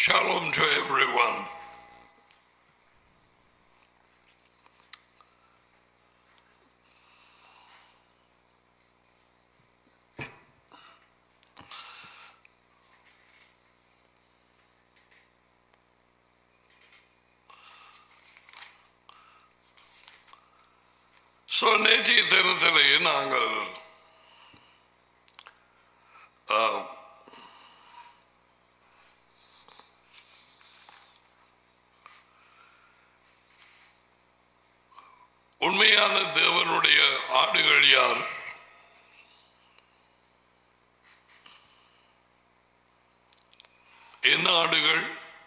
Shalom to everyone. So நேற்றைய தினத்திலே நாங்கள் ஆ, உண்மையான தேவனுடைய ஆடுகள் யார் என்ன ஆடுகள்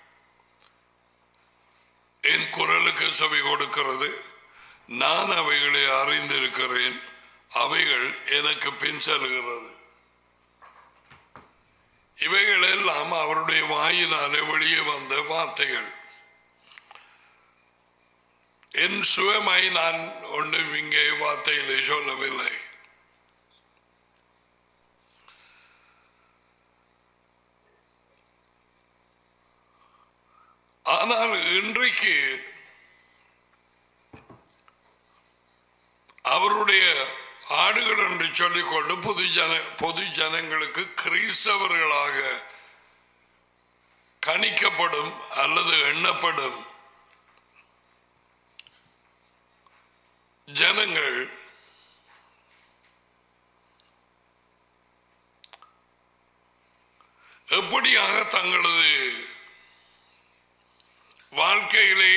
என் குரலுக்கு செவி கொடுக்கிறது நான் அவைகளை அறிந்திருக்கிறேன் அவைகள் எனக்கு பின் செல்கிறது இவைகள் எல்லாம் அவருடைய வாயினாலே வெளியே வந்த வார்த்தைகள் என் சுயமாய் நான் ஒன்றும் இங்கே வார்த்தையிலே சொல்லவில்லை ஆனால் இன்றைக்கு அவருடைய ஆடுகள் என்று சொல்லிக்கொண்டு பொது ஜன பொது ஜனங்களுக்கு கிறிஸ்தவர்களாக கணிக்கப்படும் அல்லது எண்ணப்படும் ஜனங்கள் எப்படியாக தங்களது வாழ்க்கையிலே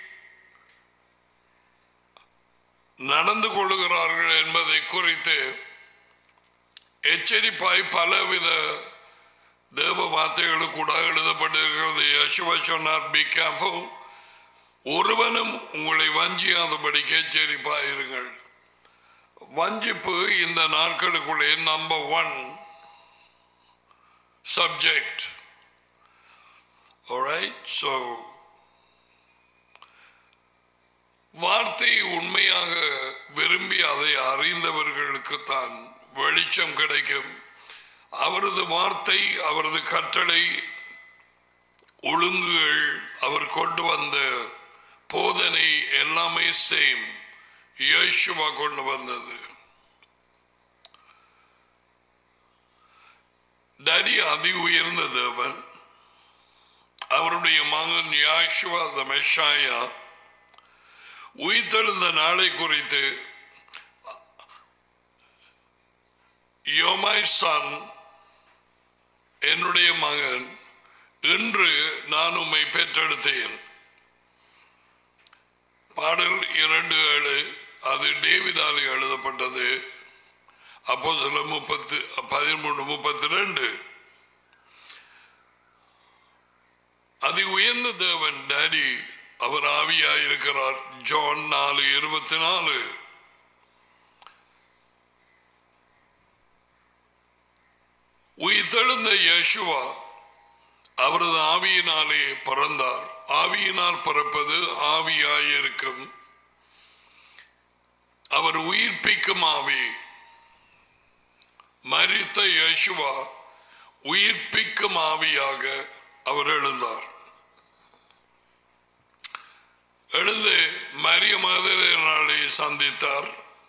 நடந்து கொள்ளுகிறார்கள் என்பதை குறித்து எச்சரிப்பாய் பலவித தேவ வார்த்தைகளுக்கு கூட எழுதப்பட்டிருக்கிறது யசுவ சொன்னார் பி கேர்ஃபுல் ஒருவனும் உங்களை வஞ்சியாதபடிக்கு எச்சரிப்பாயிருங்கள் வஞ்சிப்பு இந்த நாட்களுக்குள்ளே நம்பர் ஒன் சப்ஜெக்ட் so வார்த்தை உண்மையாக விரும்பி அதை அறிந்தவர்களுக்கு தான் வெளிச்சம் கிடைக்கும் அவரது வார்த்தை அவரது கட்டளை ஒழுங்குகள் அவர் கொண்டு வந்த போதனை எல்லாமே சேம் இயேசுவா கொண்டு வந்தது டரி அதி உயர்ந்த தேவன் அவருடைய மகன் யாஷுவா த மெஷாயா உயிர்த்தெழுந்த நாளை குறித்து யோமாய் சன் என்னுடைய மகன் இன்று நான் உம்மை பெற்றெடுத்தேன் பாடல் இரண்டு ஏழு அது டேவிதால் எழுதப்பட்டது அப்போ சில முப்பத்து பதிமூணு முப்பத்தி ரெண்டு அதி உயர்ந்த தேவன் டாடி அவர் ஆவியாயிருக்கிறார் ஜான் நாலு இருபத்தி நாலு உயிர்த்தெழுந்த யேசுவா அவரது ஆவியினாலே பிறந்தார் ஆவியினால் பிறப்பது ஆவியாயிருக்கும் அவர் உயிர்ப்பிக்கும் ஆவி மரித்த யேசுவா உயிர்ப்பிக்கும் ஆவியாக அவர் எழுந்தார் எழுந்து மரிய மதனாளை சந்தித்தார்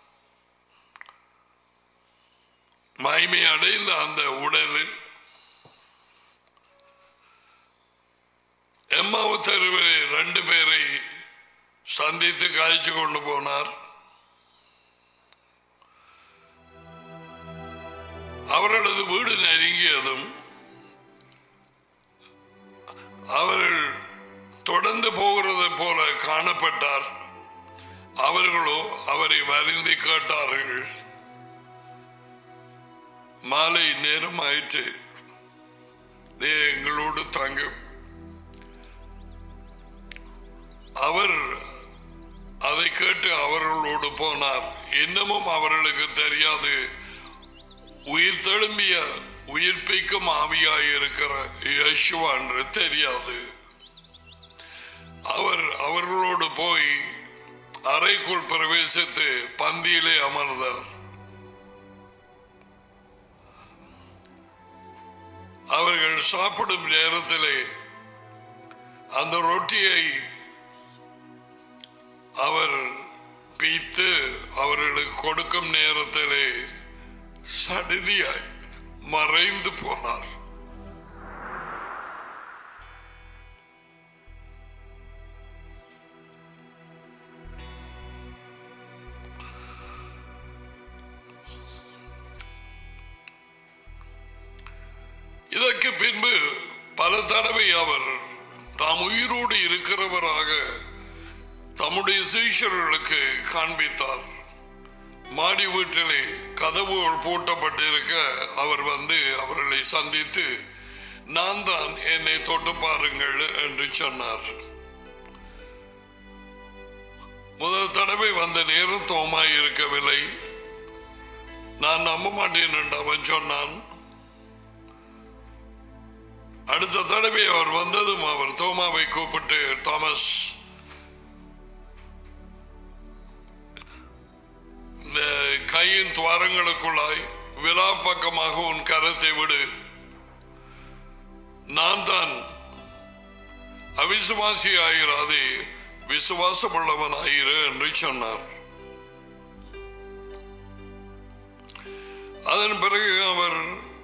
மகிமை அடைந்த அந்த உடலில் எம்மாவு தெருவில் ரெண்டு பேரை சந்தித்து காய்ச்சி கொண்டு போனார் அவர்களது வீடு நெருங்கியதும் அவர்கள் தொடர்ந்து போகிறது போல காணப்பட்டார் அவர்களோ அவரை வருந்தி கேட்டார்கள் மாலை நேரம் ஆயிற்று நீ எங்களோடு தங்கும் அவர் அதை கேட்டு அவர்களோடு போனார் இன்னமும் அவர்களுக்கு தெரியாது உயிர் தெழும்பிய உயிர்ப்பிக்கும் ஆவியாயிருக்கிற யேசுவா என்று தெரியாது அவர் அவர்களோடு போய் அறைக்குள் பிரவேசித்து பந்தியிலே அமர்ந்தார் அவர்கள் சாப்பிடும் நேரத்திலே அந்த ரொட்டியை அவர் பீத்து அவர்களுக்கு கொடுக்கும் நேரத்திலே சடுதியாய் மறைந்து போனார் இதற்கு பின்பு பல தடவை அவர் தாம் உயிரோடு இருக்கிறவராக தம்முடைய சீஷர்களுக்கு காண்பித்தார் மாடி வீட்டிலே கதவுகள் பூட்டப்பட்டிருக்க அவர் வந்து அவர்களை சந்தித்து நான் தான் என்னை தொட்டு பாருங்கள் என்று சொன்னார் முதல் தடவை வந்த நேரம் தோமாய் இருக்கவில்லை நான் நம்ப மாட்டேன் என்று அவன் சொன்னான் அடுத்த தடவை அவர் வந்ததும் அவர் தோமாவை கூப்பிட்டு தாமஸ் இந்த கையின் துவாரங்களுக்குள்ளாய் விழா பக்கமாக உன் கரத்தை விடு நான் தான் அவிசுவாசி ஆகிறாதே விசுவாசமுள்ளவன் ஆயிரு என்று சொன்னார் அதன் பிறகு அவர்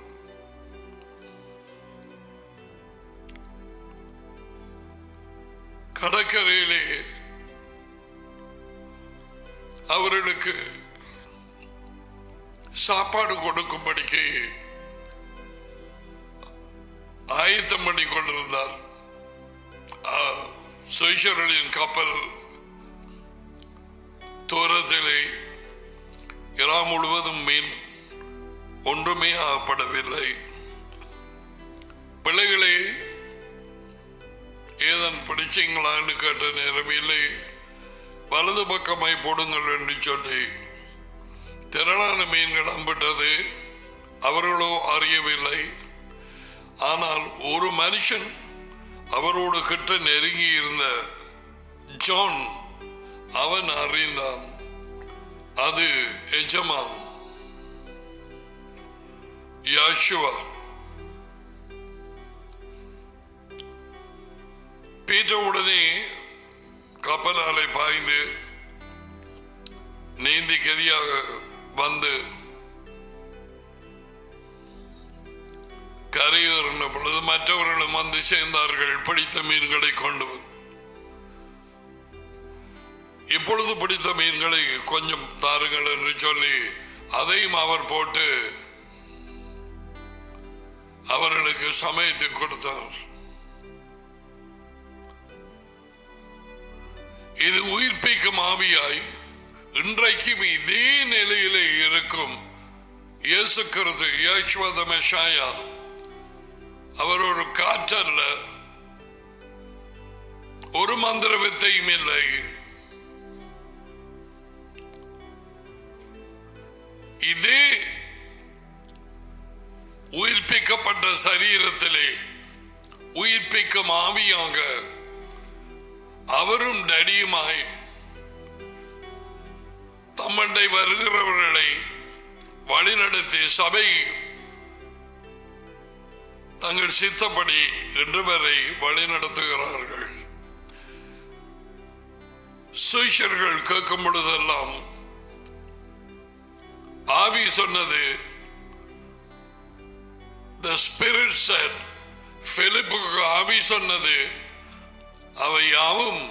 கடற்கரையிலே அவர்களுக்கு சாப்பாடு கொடுக்கும்படிக்கு ஆயத்தம் பண்ணி கொண்டிருந்தார் ஆ, சுவிசர்களின் கப்பல் தூரத்திலே இரா முழுவதும் மீன் ஒன்றுமே ஆகப்படவில்லை பிள்ளைகளே ஏதன் படிச்சீங்களான்னு கேட்ட நேரம் இல்லை வலது பக்கமாய் போடுங்கள் என்று சொல்லி திரளான மீன்கள் அம்பிட்டது அவர்களோ அறியவில்லை ஆனால் ஒரு மனுஷன் அவரோடு கிட்ட நெருங்கி இருந்த ஜான் அவன் அறிந்தான் அது எஜமான் யாஷுவா பீட்டர் உடனே கப்பலாலை பாய்ந்து நீந்தி கதியாக வந்து கரையேறின பொழுது மற்றவர்களும் வந்து சேர்ந்தார்கள் பிடித்த மீன்களை கொண்டு வந்து. இப்பொழுது பிடித்த மீன்களை கொஞ்சம் தாருங்கள் என்று சொல்லி அதையும் அவர் போட்டு அவர்களுக்கு சமயத்தை கொடுத்தார் இது உயிர்ப்பிக்கும் ஆவியாய் இன்றைக்கும் இதே நிலையிலே இருக்கும் இயேசு கிறிஸ்து யேசுவத மெஷாயா அவர் ஒரு காற்றல்ல ஒரு மந்திர வித்தையும் இல்லை இதே உயிர்ப்பிக்கப்பட்ட சரீரத்திலே உயிர்ப்பிக்கும் ஆவியாக அவரும் நடியுமாய் தம்மண்டை வருகிறவர்களை வழிநடத்தி சபை தங்கள் சித்தப்படி இன்று வரை வழிநடத்துகிறார்கள் சுவிஷர்கள் கேட்கும் பொழுதெல்லாம் ஆவி சொன்னது the spirit said பிலிப்புக்கு ஆவி சொன்னது அவை யாவும்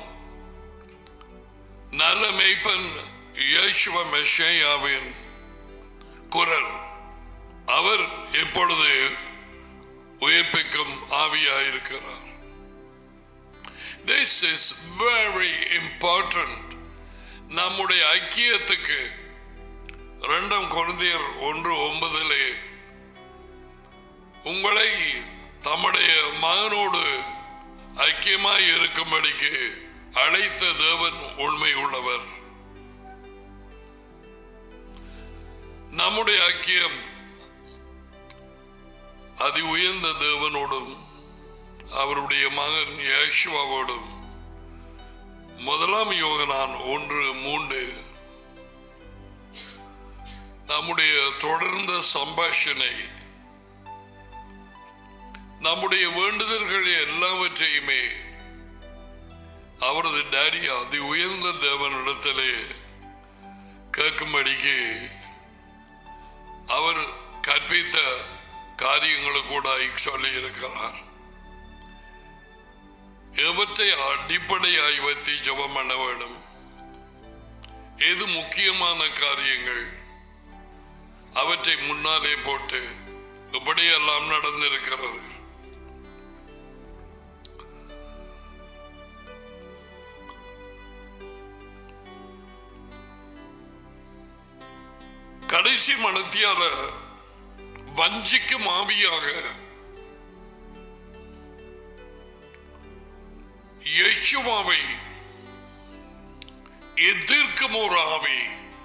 நல்ல மெய்ப்பன் இயேசுவ மெஷேயாவின் குரல் அவர் இப்பொழுது உயிர்ப்பிக்கும் ஆவியாயிருக்கிறார் This is very important. நம்முடைய ஐக்கியத்துக்கு இரண்டாம் குழந்தையர் ஒன்று ஒன்பதிலே உங்களை தம்முடைய மகனோடு ஐக்கியமாய் இருக்கும்படிக்கு அழைத்த தேவன் உண்மை உள்ளவர் நம்முடைய ஐக்கியம் அதி உயர்ந்த தேவனோடும் அவருடைய மகன் யேசுவாவோடும் முதலாம் யோகனான் ஒன்று மூன்று நம்முடைய தொடர்ந்த சம்பாஷணை நம்முடைய வேண்டுதல்கள் எல்லாவற்றையுமே அவரது டேடி அதி உயர்ந்த தேவனிடத்திலே கேட்கும்படிக்கு அவர் கற்பித்த காரியங்களை கூட சொல்லி இருக்கிறார் எவற்றை அடிப்படையாய் வைத்து ஜெபம் பண்ண வேண்டும் எது முக்கியமான காரியங்கள் அவற்றை முன்னாலே போட்டு இப்படியெல்லாம் நடந்திருக்கிறது கடைசி மனத்தியால வஞ்சிக்கும் ஆவியாக யேசுவாவை எதிர்க்கும் ஒரு ஆவி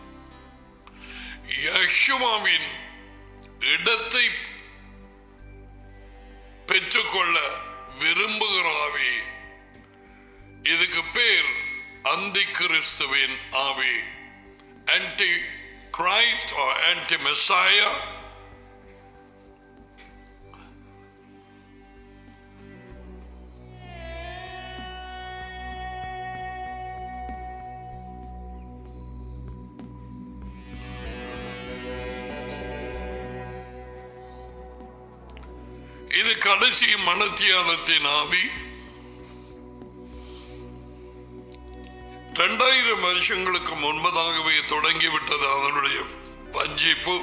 யேசுவாவின் இடத்தை பெற்றுக்கொள்ள விரும்புகிற ஆவி இதுக்கு பேர் அந்தி கிறிஸ்துவின் ஆவி ஆன்டி கிரைஸ்ட் ஆன்டி மெஸ்ஸாயா இது கடைசி மனத்தியாலத்தின் ஆவி இரண்டாயிரம் வருஷங்களுக்கு முன்பதாகவே தொடங்கிவிட்டது அதனுடைய வஞ்சிப்பு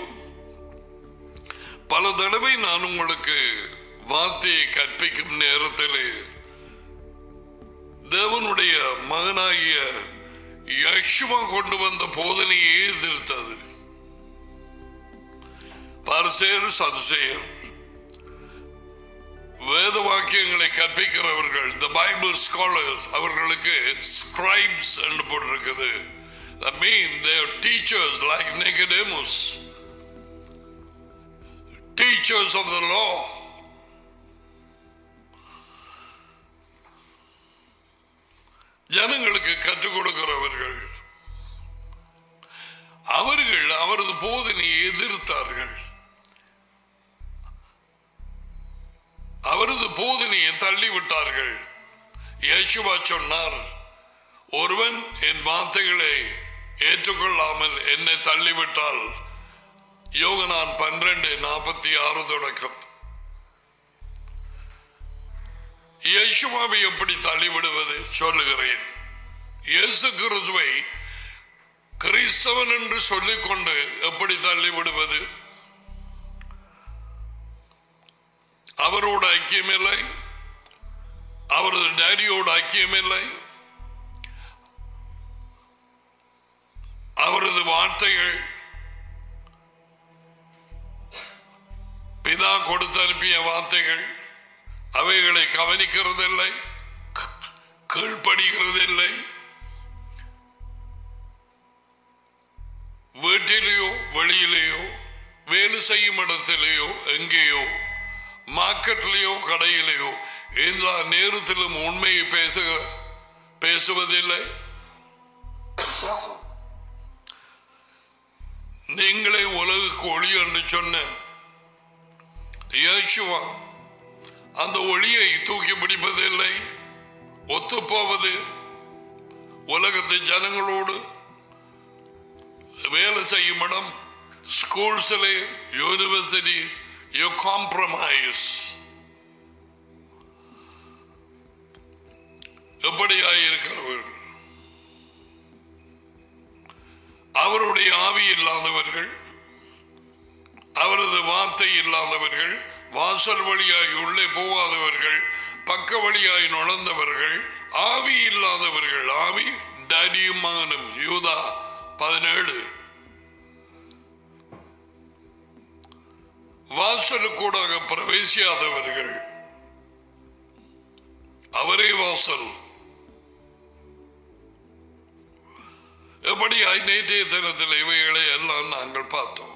பல தடவை நான் உங்களுக்கு வார்த்தையை கற்பிக்கும் நேரத்தில் தேவனுடைய மகனாகிய யஷ்வா கொண்டு வந்த போதனையே எதிர்த்தது பரிசேர் சதுசேர் வேத வாக்கியங்களை கற்பிக்கிறவர்கள் த பைபிள் ஸ்காலர்ஸ் அவர்களுக்கு ஸ்கிரைப்ஸ் என்று போட்டிருக்குது That mean they are teachers like Nicodemus. Teachers of the law. ஜனங்களுக்கு கற்றுக் கொடுக்கிறவர்கள் அவர்கள் அவரது போதனையை எதிர்த்தார்கள் அவரது போதனையை தள்ளிவிட்டார்கள் இயேசுவா சொன்னார் ஒருவன் என் வார்த்தைகளை ஏற்றுக்கொள்ளாமல் என்னை தள்ளிவிட்டால் யோகனான் பன்னிரண்டு நாற்பத்தி ஆறு தொடக்கம் இயேசுவாவை எப்படி தள்ளிவிடுவது சொல்லுகிறேன் இயேசு கிறிஸ்துவை கிறிஸ்தவன் என்று சொல்லிக்கொண்டு எப்படி தள்ளிவிடுவது அவரோட ஐக்கியமில்லை அவரது டேடியோட ஐக்கியமில்லை அவரது வார்த்தைகள் பிதா கொடுத்து அனுப்பிய வார்த்தைகள் அவைகளை கவனிக்கிறதில்லை கீழ்ப்படுகிறதில்லை வீட்டிலேயோ வெளியிலேயோ வேலை செய்யும் இடத்திலேயோ எங்கேயோ மார்க்கெட்லேயோ கடையிலேயோ எல்லா நேரத்திலும் உண்மையை பேசுகிற பேசுவதில்லை நீங்களே உலகுக்கு ஒளி என்று சொன்ன இயேசுவா அந்த ஒளியை தூக்கி பிடிப்பதில்லை ஒத்துப்போவது உலகத்து ஜனங்களோடு வேலை செய்யும் இடம் ஸ்கூல்ஸிலே யூனிவர்சிட்டி யூ காம்ப்ரமைஸ் எப்படியாயிருக்கிறவர்கள் அவருடைய ஆவி இல்லாதவர்கள் அவரது வார்த்தை இல்லாதவர்கள் வாசல் வழியாய் உள்ளே போகாதவர்கள் பக்க வழியாய் நுழைந்தவர்கள் ஆவி இல்லாதவர்கள் ஆவி டேடியும் மகனும் யூதா பதினேழு வாசலுக்கூடாக பிரவேசியாதவர்கள் அவரே வாசல் எப்படி நேற்றைய தினத்தில் இவைகளை எல்லாம் நாங்கள் பார்த்தோம்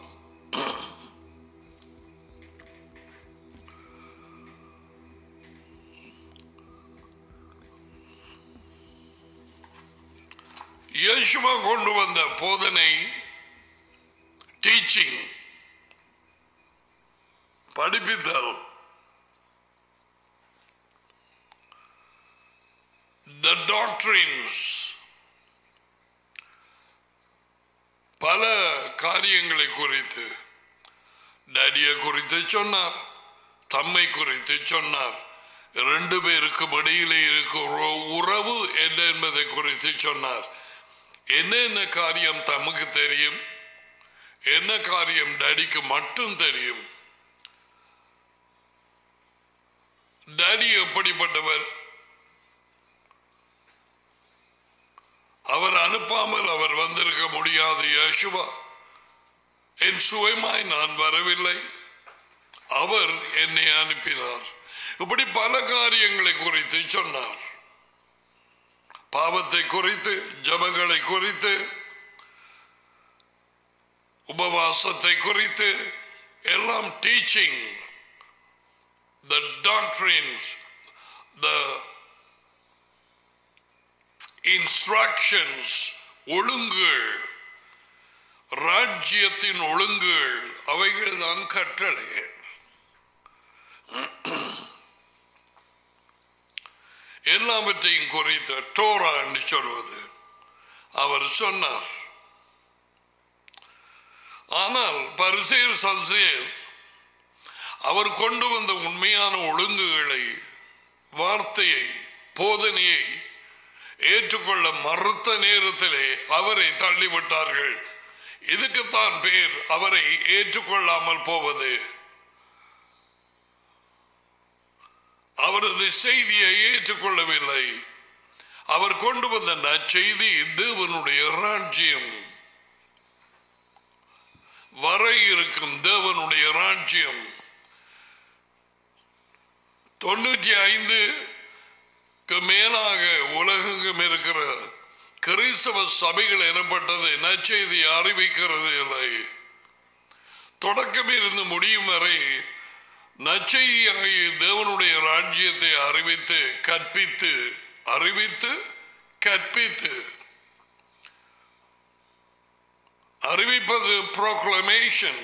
இயேசுவா கொண்டு வந்த போதனை டீச்சிங் படிப்பித்தல் the doctrines பல காரியங்களை குறித்து டேடியை குறித்து சொன்னார் தம்மை குறித்து சொன்னார் ரெண்டு பேருக்கும் இடையிலே இருக்கிற உறவு என்ன என்பதை குறித்து சொன்னார் என்னென்ன காரியம் தமக்கு தெரியும் என்ன காரியம் டேடிக்கு மட்டும் தெரியும் டேடி எப்படிப்பட்டவர் அவர் அனுப்பாமல் அவர் வந்திருக்க முடியாது யேசுவா என் சுயமாய் நான் வரவில்லை அவர் என்னை அனுப்பினார் இப்படி பல காரியங்களை குறித்து சொன்னார் பாவத்தை குறித்து ஜபங்களை குறித்து உபவாசத்தை குறித்து எல்லாம் teaching the doctrines the instructions ஒழுங்குகள் ராஜ்யத்தின் ஒழுங்குகள் அவைகள் தான் கட்டளைகள் எல்லாவற்றையும் குறித்த டோரா என்று சொல்வது அவர் சொன்னார் ஆனால் பரிசேர் சல்சேர் அவர் கொண்டு வந்த உண்மையான ஒழுங்குகளை வார்த்தையை போதனையை ஏற்றுக்கொள்ள மறுத்த நேரத்திலே அவரை தள்ளிவிட்டார்கள் இதுக்குத்தான் பேர் அவரை ஏற்றுக்கொள்ளாமல் போவது அவரது செய்தியை ஏற்றுக்கொள்ளவில்லை அவர் கொண்டு வந்த நற்செய்தி தேவனுடைய ராஜ்யம் வர இருக்கும் தேவனுடைய ராஜ்யம் தொண்ணூற்றி ஐந்துக்கு மேலாக உலகெங்கும் இருக்கிற கிறிஸ்தவ சபைகள் எனப்பட்டது நற்செய்தி அறிவிக்கிறது இல்லை தொடக்கம் இருந்து முடியும் வரை நச்சையாகிய தேவனுடைய ராஜ்யத்தை அறிவித்து கற்பித்து அறிவித்து கற்பித்து அறிவிப்பது proclamation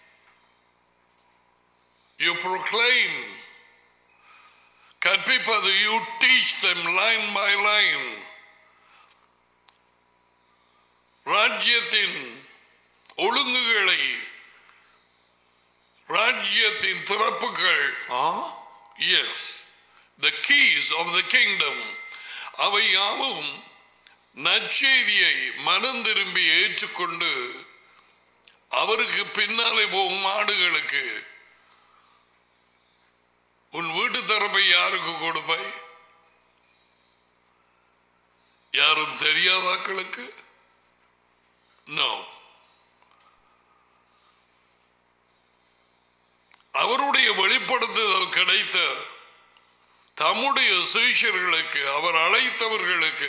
you proclaim கற்பிப்பது you teach them line by line ராஜ்யத்தின் ஒழுங்குகளை ராஜ்யத்தின் திறப்புகள் as the keys of the kingdom அவை யாவும் நற்செய்தியை மனம் திரும்பி ஏற்றுக்கொண்டு அவருக்கு பின்னாலே போகும் ஆடுகளுக்கு உன் வீட்டு தரப்பை யாருக்கு கொடுப்பாய் யாரும் தெரியாதாக்களுக்கு நோ அவருடைய வெளிப்படுத்துதல் கிடைத்த தம்முடைய சுவிஷர்களுக்கு அவர் அழைத்தவர்களுக்கு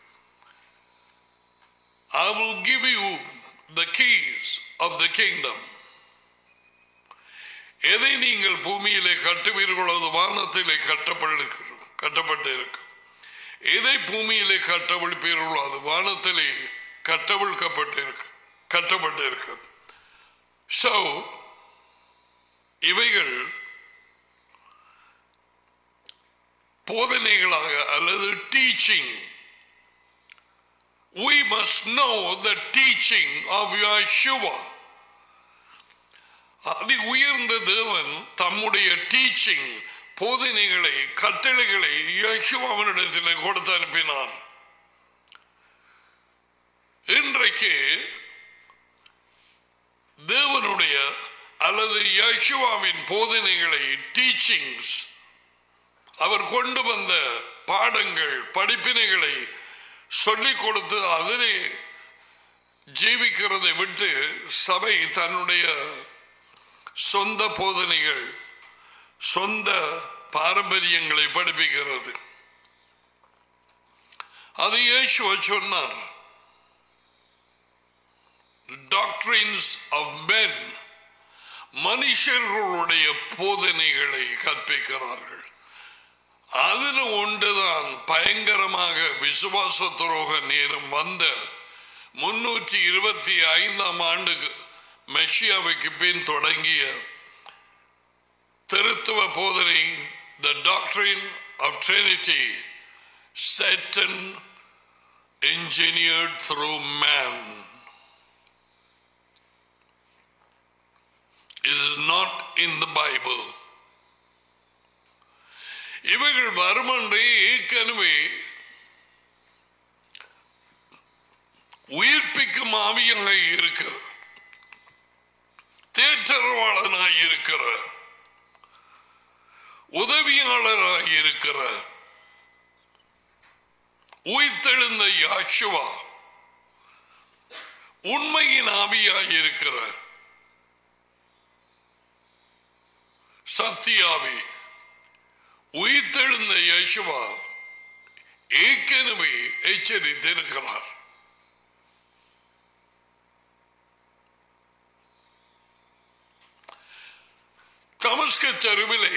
I will give you the keys of the kingdom. எதை நீங்கள் பூமியிலே கட்டுவீர்களோ அது வானத்திலே கட்டப்பட்டிருக்கும் கட்டப்பட்டிருக்கும் எதை பூமியிலே கட்டவிழ்ப்பீர்களோ அது வானத்திலே கட்டவிழ்க்கப்பட்டிருக்கு கட்டப்பட்டிருக்கு ஸோ இவைகள் போதனைகளாக அல்லது teaching we must know the teaching of Yeshua. அதி உயர்ந்த தேவன் தம்முடைய டீச்சிங் போதனைகளை கட்டளைகளை யசுவாவினிடத்தில் கொடுத்து அனுப்பினார் இன்றைக்கு தேவனுடைய அல்லது யசுவாவின் போதனைகளை டீச்சிங்ஸ் அவர் கொண்டு வந்த பாடங்கள் படிப்பினைகளை சொல்லிக் கொடுத்து அதிலே ஜீவிக்கிறதை விட்டு சபை தன்னுடைய சொந்த போதனைகள் சொந்த பாரம்பரியங்களை படிப்பிக்கிறது அது இயேசுவ சொன்னார் டாக்டரின்ஸ் ஆஃப் மென் மனுஷர்களுடைய போதனைகளை கற்பிக்கிறார்கள் அதுல ஒன்றுதான் பயங்கரமாக விசுவாச துரோக நேரம் வந்த முன்னூற்றி இருபத்தி ஐந்தாம் ஆண்டுக்கு மெஷியாவுக்கு பின் தொடங்கிய திருத்துவ போதனை the doctrine of trinity Satan engineered through man. It is not in the Bible. இவைகள் வருமன்றே ஏற்கனவே உயிர்ப்பிக்கும் ஆவியாக இருக்கிற தேற்றரவாளனாய் இருக்கிற உதவியாளராய் இருக்கிற உயிர்த்தெழுந்த யாஷுவா உண்மையின் ஆவியாய் இருக்கிற சத்தியாவி உயிர்த்தெழுந்த யேசுவா ஏற்கனவே எச்சரித்திருக்கிறார் தமஸ்க தெருவிலே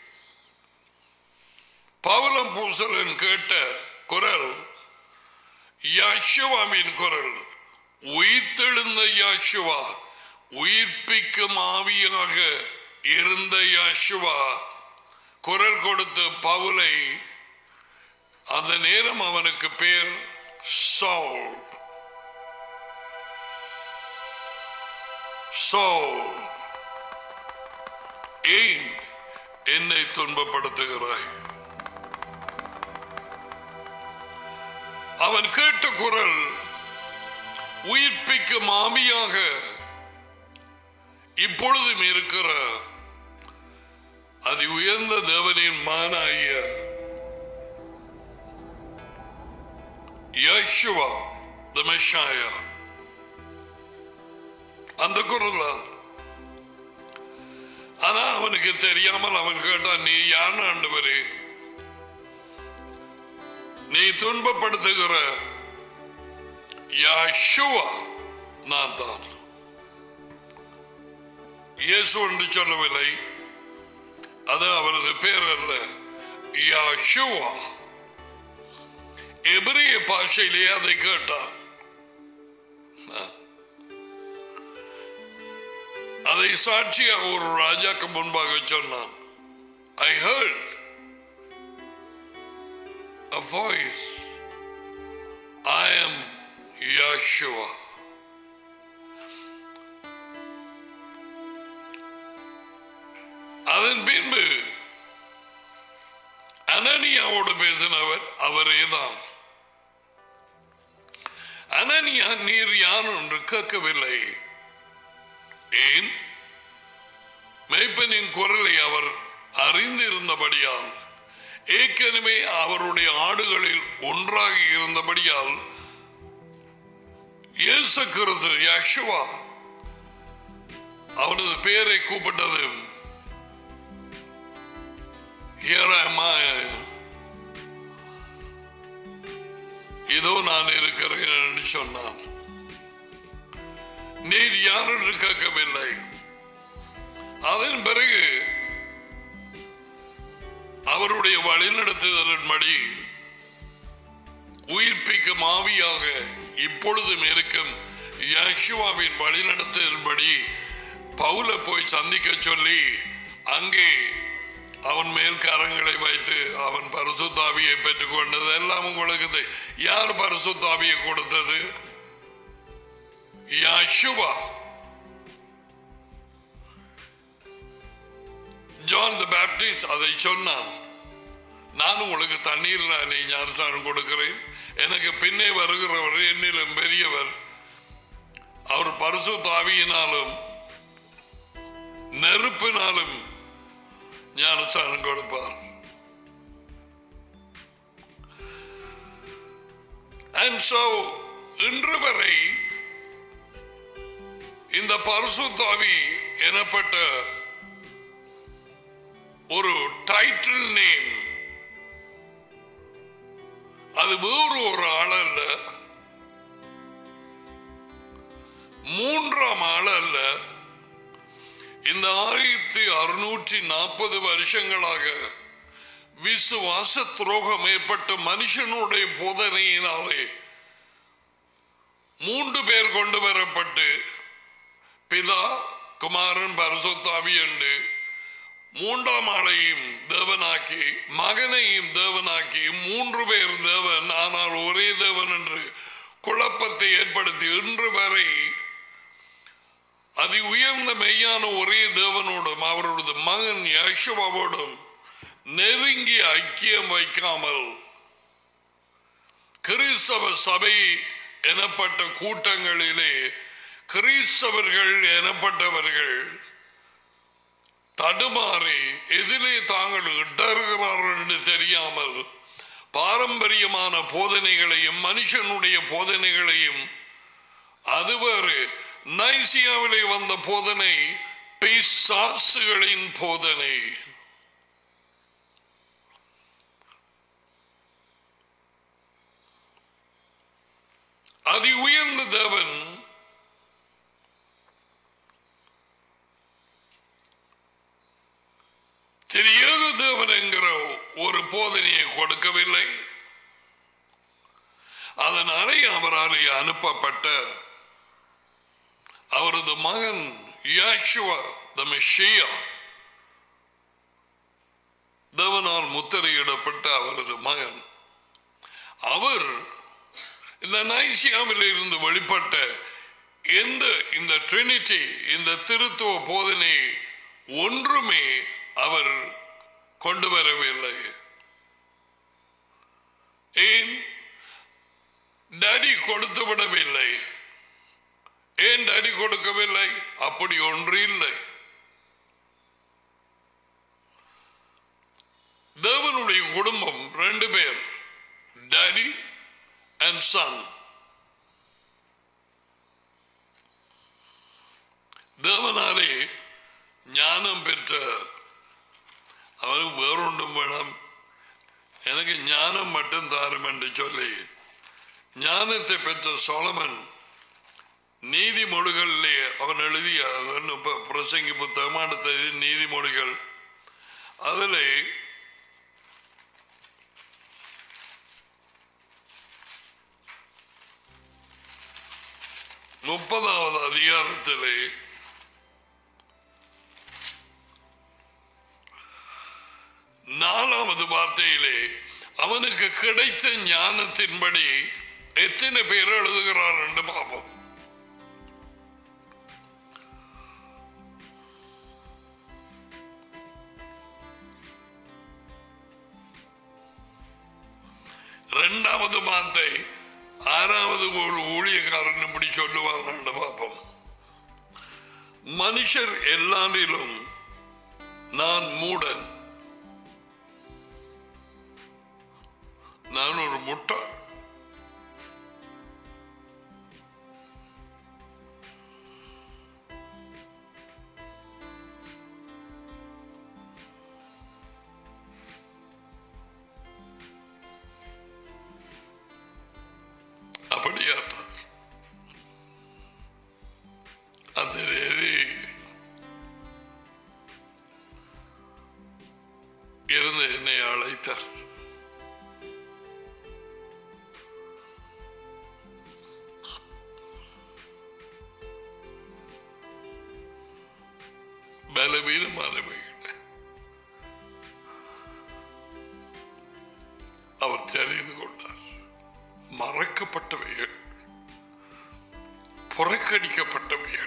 பவலம் பூசலன் கேட்ட குரல் யாஷுவாவின் குரல் உயிர்த்தெழுந்த யாஷுவா உயிர்ப்பிக்கும் ஆவியாக இருந்த யாஷுவா குரல் கொடுத்த பவுலை அந்த நேரம் அவனுக்கு பேர் சவுல் சவுல் ஏன் என்னை துன்பப்படுத்துகிறாய் அவன் கேட்ட குரல் உயிர்ப்பிக்கும் ஆவியாக இப்பொழுதும் இருக்கிற அது உயர்ந்த தேவனின் மானாகிய யேசுவா the Messiah. அந்த குரல் தான் ஆனா அவனுக்கு தெரியாமல் அவன் கேட்டான் நீ யார் ஆண்டவரே நீ துன்பப்படுத்துகிற யாஷுவா நான் தான் இயேசு என்று சொல்லவில்லை அது அவரது பேர் அல்ல யாஷுவா எபிரிய பாஷையிலே அதை கேட்டார் அதை சாட்சியாக ஒரு ராஜாக்கு முன்பாக சொன்னான் I heard a voice I am Yeshua அதன் பின்பு அனனியாவோடு பேசினவர் அவரே தான் அனனியா நீர் யார் என்று கேட்கவில்லை ஏன் மெய்ப்பனின் குரலை அவர் அறிந்திருந்தபடியால் ஏற்கனவே அவருடைய ஆடுகளில் ஒன்றாக இருந்தபடியால் இயேசு கிறிஸ்து யக்ஷுவா அவனது பெயரை கூப்பிட்டது Here am I. இதோ நான் இருக்கிறேன் என்று சொன்னான் நீர் யார் என்று கேட்கவில்லை அதன் பிறகு அவருடைய வழிநடத்துதலின்படி உயிர்ப்பிக்கும் ஆவியாக இப்பொழுதும் இருக்கும் யேசுவாவின் வழிநடத்துதலின்படி பவுல போய் சந்திக்க சொல்லி அங்கே அவன் மேல் கரங்களை வைத்து அவன் பரிசுத்தாவியை பெற்றுக் கொண்டது எல்லாம் உங்களுக்கு தெ- யார் பரிசுத்தாவியை கொடுத்தது யாஷுவா ஜான் த பேப்டிஸ்ட் அதை சொன்னான் நான் உங்களுக்கு தண்ணீர் நீ ஞானசாரம் கொடுக்கிறேன் எனக்கு பின்னே வருகிறவர் என்னிலும் பெரியவர் அவர் பரிசு தாவியினாலும் நெருப்பினாலும் ஞானஸ்தானம் கொடுப்பார் And so, இன்று வரை இந்த பரிசுத்தாவி எனப்பட்ட ஒரு டைட்டில் நேம் அது வேறு ஒரு ஆள் அல்ல மூன்றாம் ஆள் அல்ல இந்த ஆயிரத்தி அறுநூற்றி நாற்பது வருஷங்களாக விசுவாச துரோகம் ஏற்பட்ட மனுஷனுடைய போதனையினாலே மூன்று பேர் கொண்டு வரப்பட்டு பிதா குமாரன் பரசுத்தாவி என்று மூன்றாம் ஆளையும் தேவ தேவனாக்கி மகனையும் தேவனாக்கி மூன்று பேர் தேவன் ஆனால் ஒரே தேவன் என்று குழப்பத்தை ஏற்படுத்தி இன்று வரை அதி உயர்ந்த மெய்யான ஒரே தேவனோடும் அவரது மகன் யசுவாவோடும் நெருங்கி ஐக்கியம் வைக்காமல் கிறிஸ்தவ சபை எனப்பட்ட கூட்டங்களிலே கிறிஸ்தவர்கள் எனப்பட்டவர்கள் தடுமாறி எதிலே தாங்கள் இடறுகிறார்கள் என்று தெரியாமல் பாரம்பரியமான போதனைகளையும் மனுஷனுடைய போதனைகளையும் அதுவேறு நைசியாவிலே வந்த போதனை பிசாசுகளின் போதனை அதி உயர்ந்த தேவன் தெரியாத தேவன் என்கிற ஒரு போதனையை கொடுக்கவில்லை அதனாலே அவராலே அனுப்பப்பட்ட அவரது மகன் யாஷுவா த மெஷியா தேவனால் முத்திரையிடப்பட்ட அவரது மகன் அவர் இந்த நைசியாவில் இருந்து வெளிப்பட்ட எந்த இந்த ட்ரினிட்டி இந்த திருத்துவ போதனை ஒன்றுமே அவர் கொண்டு வரவில்லை ஏன் டடி கொடுத்து விடவில்லை ஏன் டடி கொடுக்கவில்லை அப்படி ஒன்று இல்லை தேவனுடைய குடும்பம் ரெண்டு பேர் டேடி அண்ட் சன் தேவனாலே ஞானம் பெற்ற அவருக்கு வேறொன்றும் வேணாம் எனக்கு ஞானம் மட்டும் தாரும் என்று சொல்லி ஞானத்தை பெற்ற சோழமன் நீதிமொழிகளிலே அவன் எழுதிய அவன் இப்ப பிரசங்கி புத்தகம் அடுத்தது நீதிமொழிகள் அதில் முப்பதாவது அதிகாரத்திலே நாலாவது வார்த்தையிலே அவனுக்கு கிடைத்த ஞானத்தின்படி எத்தனை பேர் எழுதுகிறார் என்று பார்ப்போம் இரண்டாவது வார்த்தை ஆறாவது ஒரு ஊழியக்காரன் இப்படி சொல்லுவாங்க என்று பார்ப்போம் மனுஷர் எல்லாரிலும் நான் மூடன் நான் ஒரு முட்டாள் அப்படியாத்தான் அந்த நேரே இருந்து என்னை அழைத்தார் பலவீனமானவைகள் அவர் தெரிந்து கொண்டார் மறக்கப்பட்டவைகள் புறக்கணிக்கப்பட்டவைகள்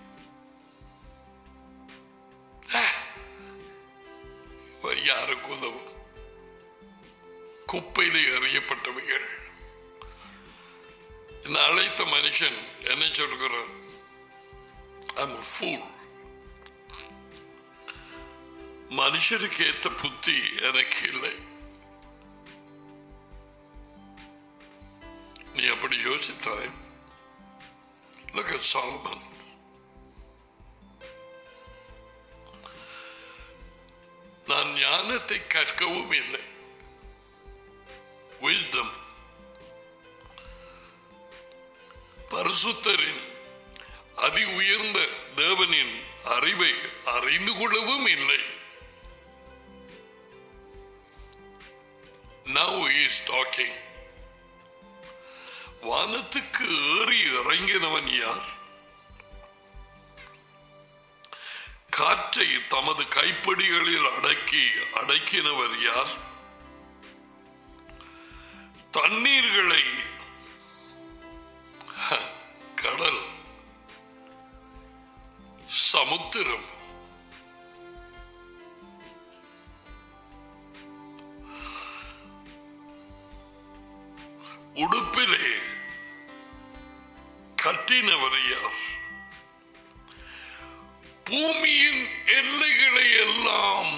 ஆ, இவை யாருக்கு உதவும் குப்பையிலே எறியப்பட்டவைகள் இந்த அழைத்த மனுஷன் என்ன சொல்கிறான் I'm a fool. மனுஷருக்கு ஏத்த புத்தி எனக்கு இல்லை நீ அப்படி யோசித்தாய் Look at Solomon. நான் ஞானத்தை கற்கவும் இல்லை wisdom பரிசுத்தரின் அதி உயர்ந்த தேவனின் அறிவை அறிந்து கொள்ளவும் இல்லை Now he is talking. வானத்துக்கு ஏறி இறங்கினவன் யார் காற்றை தமது கைப்பிடிகளில் அடக்கி அடக்கினவர் யார் தண்ணீர்களை ஹ, கடல் சமுத்திரம் உடுப்பிலே கட்டினவர் யார் பூமியின் எல்லைகளை எல்லாம்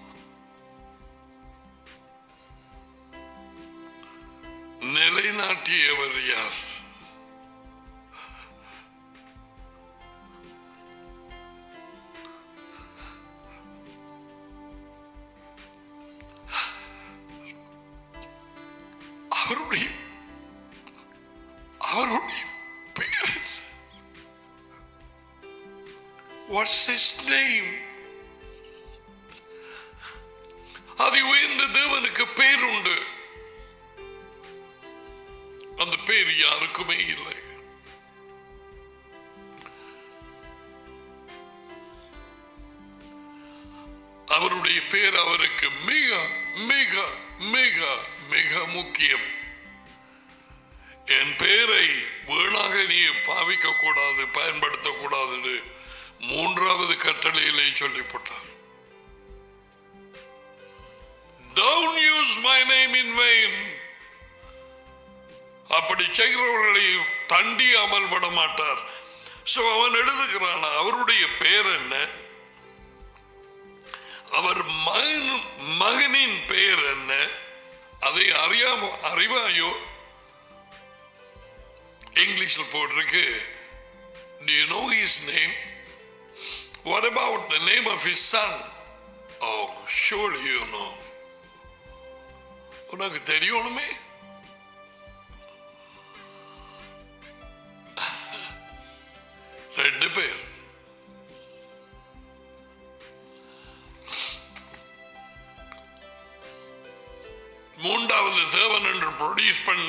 நிலைநாட்டியவர் யார் அவருடைய அவருடைய பெயர் What's his name? அது உயர்ந்த தேவனுக்கு பேர் உண்டு அந்த பேர் யாருக்குமே இல்லை அவருடைய பேர் அவருக்கு மிக மிக மிக மிக முக்கியம் என் பெயரை வீணாக நீ பாவிக்க கூடாது பயன்படுத்த கூடாது என்று மூன்றாவது கட்டளையிலே சொல்லிவிட்டார் Don't use my name in vain. அப்படி செய்கிறவர்களை தண்டியாமல் விட மாட்டார் சோ அவன் எழுதுகிறான் அவருடைய பெயர் என்ன அவர் மகன் மகனின் பெயர் என்ன அதை அறியாம அறிவாயோ இங்கிலீஷில் போட்டிருக்கு Do you know his name? What about the name of his son? Oh, surely you know. உனக்கு தெரியணுமே ரெண்டு பேர் மூன்றாவது தேவன் என்று ப்ரொடியூஸ் பண்ண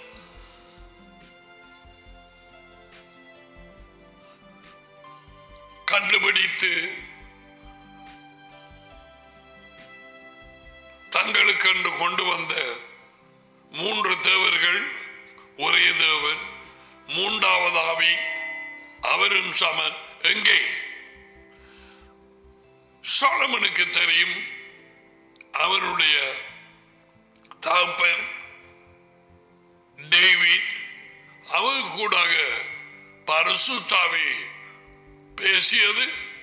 கண்டுபிடித்து தங்களுக்கென்று கொண்டு வந்த மூன்று தேவர்கள் ஒரே தேவன் மூன்றாவது ஆவி அவரும் சமன் எங்கே சோழமனுக்கு தெரியும் அவனுடைய தகப்பன் டேவிட் அவங்க கூடாக பரசுத்தாவி பேசியது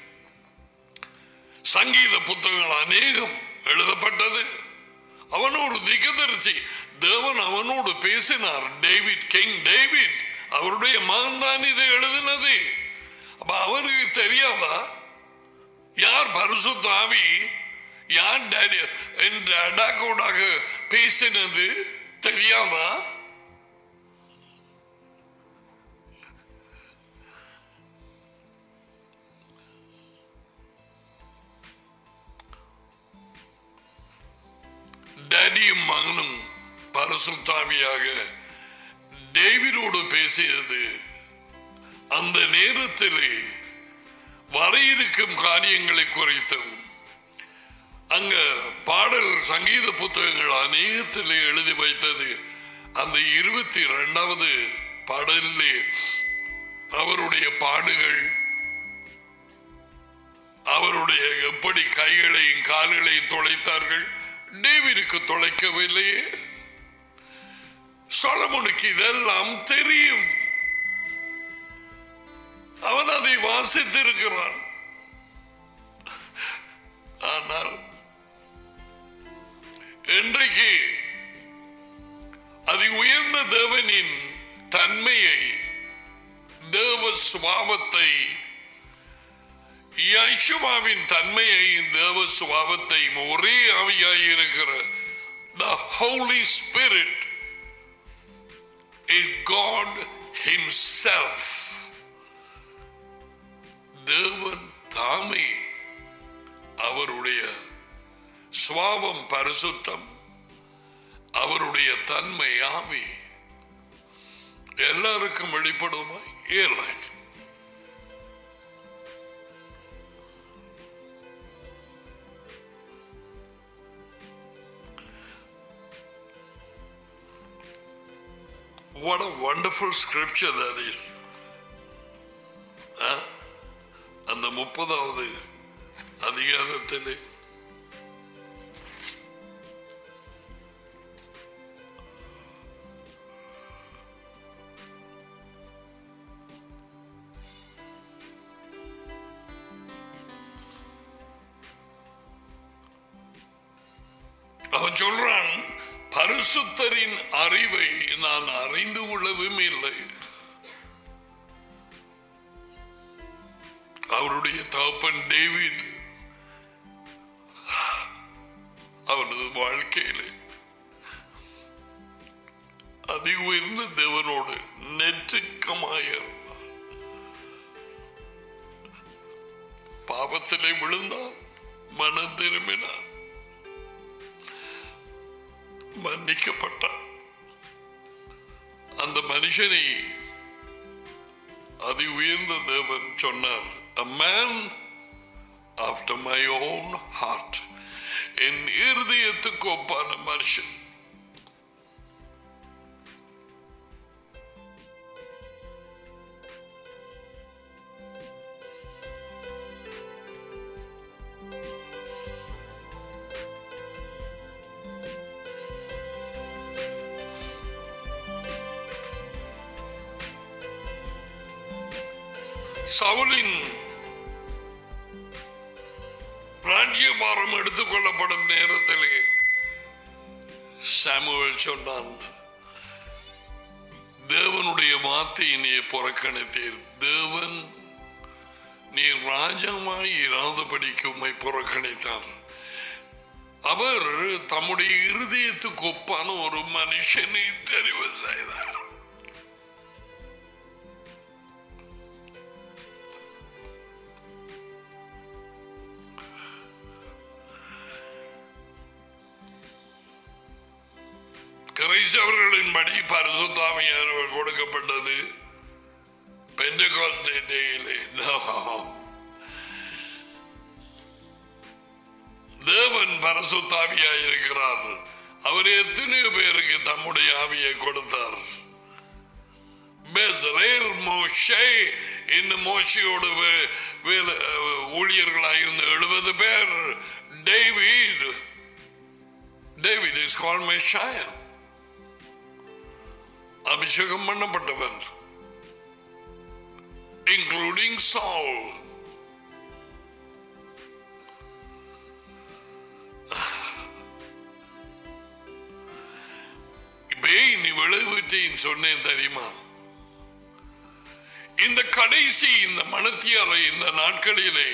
சங்கீத புத்தகங்கள் அநேகம் எழுதப்பட்டது அவன் ஒரு திகதரிசி தேவன் அவனோடு பேசினார் டேவிட் கிங் டேவிட் அவருடைய மகன் தான் இதை எழுதினது அப்ப அவருக்கு தெரியாதா யார் பரிசுத்தாவி யார் டேடி என்ற அடாக்கோடாக பேசினது தெரியாதா டேடியும் மகனும் பரசுத்தாவியாக டேவிடோடு பேசியது அந்த நேரத்திலே வர இருக்கும் காரியங்களை குறித்தும் அங்க பாடல் சங்கீத புத்தகங்கள் அநேகத்திலே எழுதி வைத்தது அந்த இருபத்தி இரண்டாவது பாடலிலே அவருடைய பாடுகள் அவருடைய எப்படி கைகளையும் கால்களையும் தொலைத்தார்கள் டேவிற்கு தொலைக்கவில்லையே சொலமுனுக்கு இதெல்லாம் தெரியும் அவன் அதை வாசித்திருக்கிறான் ஆனால் இன்றைக்கு அதி உயர்ந்த தேவனின் தன்மையை தேவ சுபாவத்தை யசுவாவின் தன்மையை தேவ சுபாவத்தை ஒரே ஆவியாய் இருக்கிற the Holy Spirit is God Himself. தேவன் தாமே அவருடைய சுவாவம் பரிசுத்தம் அவருடைய தன்மை ஆவி எல்லாருக்கும் வெளிப்படுமா இல்லை What a wonderful scripture that is. ஆ? அந்த முப்பதாவது அதிகாரத்திலே அவன் சொல்றான் பரிசுத்தரின் அறிவை நான் அறிந்து கொள்ளவும் இல்லை அவருடைய தகப்பன் டேவிட் அவனது வாழ்க்கையிலே அதி உயர்ந்த தேவனோடு நெற்றுக்கமாய் இருந்தான் பாவத்திலே விழுந்தான் மனம் திரும்பினான் மன்னிக்கப்பட்டான் அந்த மனுஷனை அதி உயர்ந்த தேவன் சொன்னார் a man after my own heart என் இருதயத்துக்கு ஒப்பான மனுஷன் சவுலின் ராஜ்யபாரம் எடுத்துக் கொள்ளப்படும் நேரத்திலே சாமுவேல் சொன்னான் தேவனுடைய வார்த்தையை நீ புறக்கணித்தீர் தேவன் நீ ராஜாவாய் இராதபடிக்கு உம்மை புறக்கணித்தார் அவர் தம்முடைய இருதயத்துக்கு ஒப்பான ஒரு மனுஷனை தெரிவு செய்தார் கிரைஸ்தவர்களின்படி பரிசுத்தாமியார் கொடுக்கப்பட்டது பெண்டகாஸ்டே டேயிலே தேவன் பரசுத்தாவியாய் இருக்கிறார் அவர் எத்தனையோ பேருக்கு தம்முடைய ஆவியை கொடுத்தார் பெசலேர் மோஷே இன்னும் மோஷையோடு வே- வேலை- ஊழியர்களாக இருந்த எழுபது பேர் David David is call messiah அபிஷேகம் பண்ணப்பட்டவன் இன்க்ளூடிங் சால் இப்பே நீ விளைவிட்டேன்னு சொன்னேன் தெரியுமா இந்த கடைசி இந்த மனத்தியாரை இந்த நாட்களிலே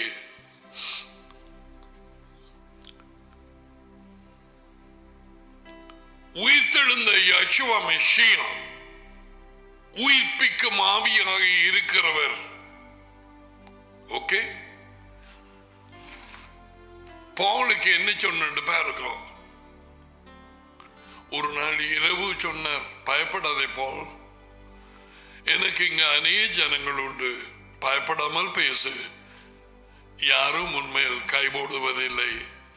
உயிர்த்தெழுந்த யசுவா மெஷியா உயிர்ப்பிக்கும் ஆவியாக இருக்கிறவர் ஓகே பவுலுக்கு என்ன சொன்னு பாருங்க ஒரு நாள் இரவு சொன்னார் பயப்படாதே போல் எனக்கு இங்க அநேக ஜனங்கள் உண்டு பயப்படாமல் பேசு யாரும் உண்மையில் கைபோடுவதில்லை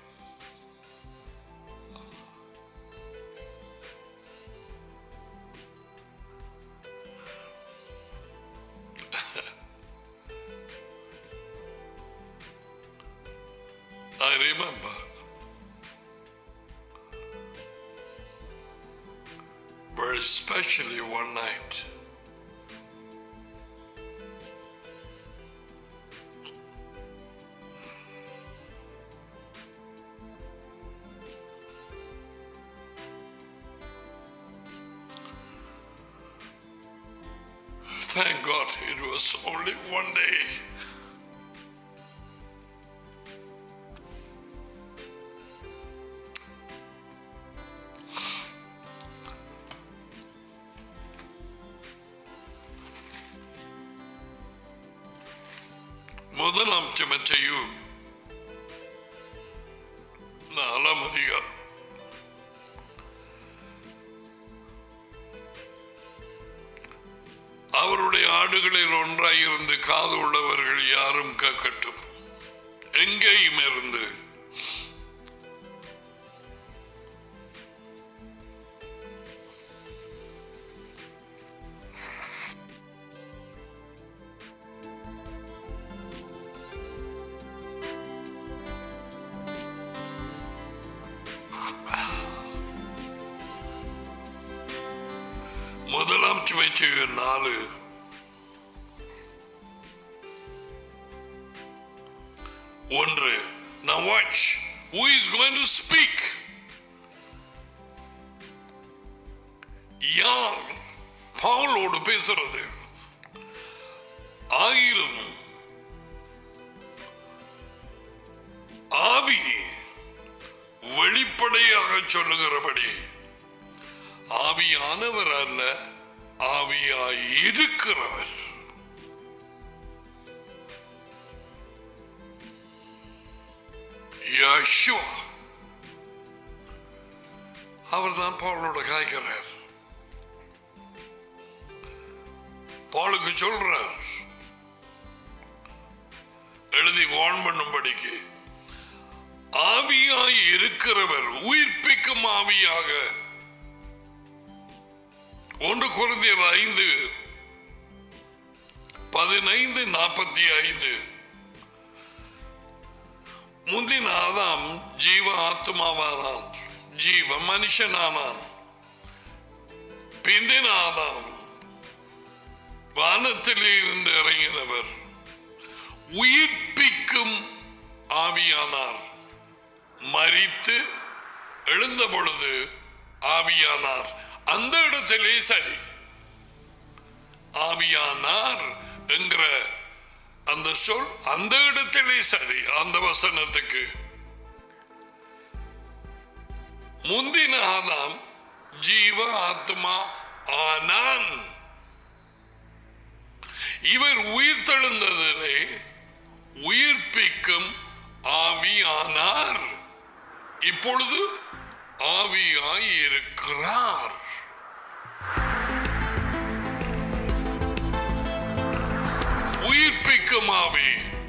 I remember. Very especially one night. Thank God it was only one day. முதலாம் திமத்தையும் நாலாம் அதிகாரம் அவருடைய ஆடுகளில் ஒன்றாயிருந்து காது உள்ளவர்கள் யாரும் கேட்கட்டும் எங்கேயும் இருந்து முதலாம் சுமைச்சு நாலு ஒன்று Now watch. Who is going to speak? யார் பவுலோடு பேசுறது ஆயிரம் ஆவி வெளிப்படையாக சொல்லுகிறபடி ஆவியானவர் அல்ல ஆவியாய் இருக்கிறவர் யேசுவா அவர்தான் பவுலோட காய்க்கிறார் பாலுக்கு சொல்றார் எழுதி வான் பண்ணும்படிக்கு ஆவியாய் இருக்கிறவர் உயிர்ப்பிக்கும் ஆவியாக ஒன்று குறைந்தர் ஐந்து பதினைந்து நாற்பத்தி ஐந்து முந்தின ஆதாம் ஜீவ ஆத்மாவானான் ஜீவ மனுஷனானான் பிந்தின ஆதாம் வானத்திலே இருந்து இறங்கினவர் உயிர்ப்பிக்கும் ஆவியானார் மறித்து எழுந்த பொழுது ஆவியானார் அந்த இடத்திலே சரி ஆவியானார் என்கிற அந்த சொல் அந்த இடத்திலே சரி அந்த வசனத்துக்கு முந்தின ஆதாம் ஜீவ ஆத்மா ஆனான் இவர் உயிர் தெழுந்ததிலே உயிர்ப்பிக்கும் ஆவியானார் இப்பொழுது ஆவியாய் இருக்கிறார் உயிர்ப்பிக்கும் ஆவி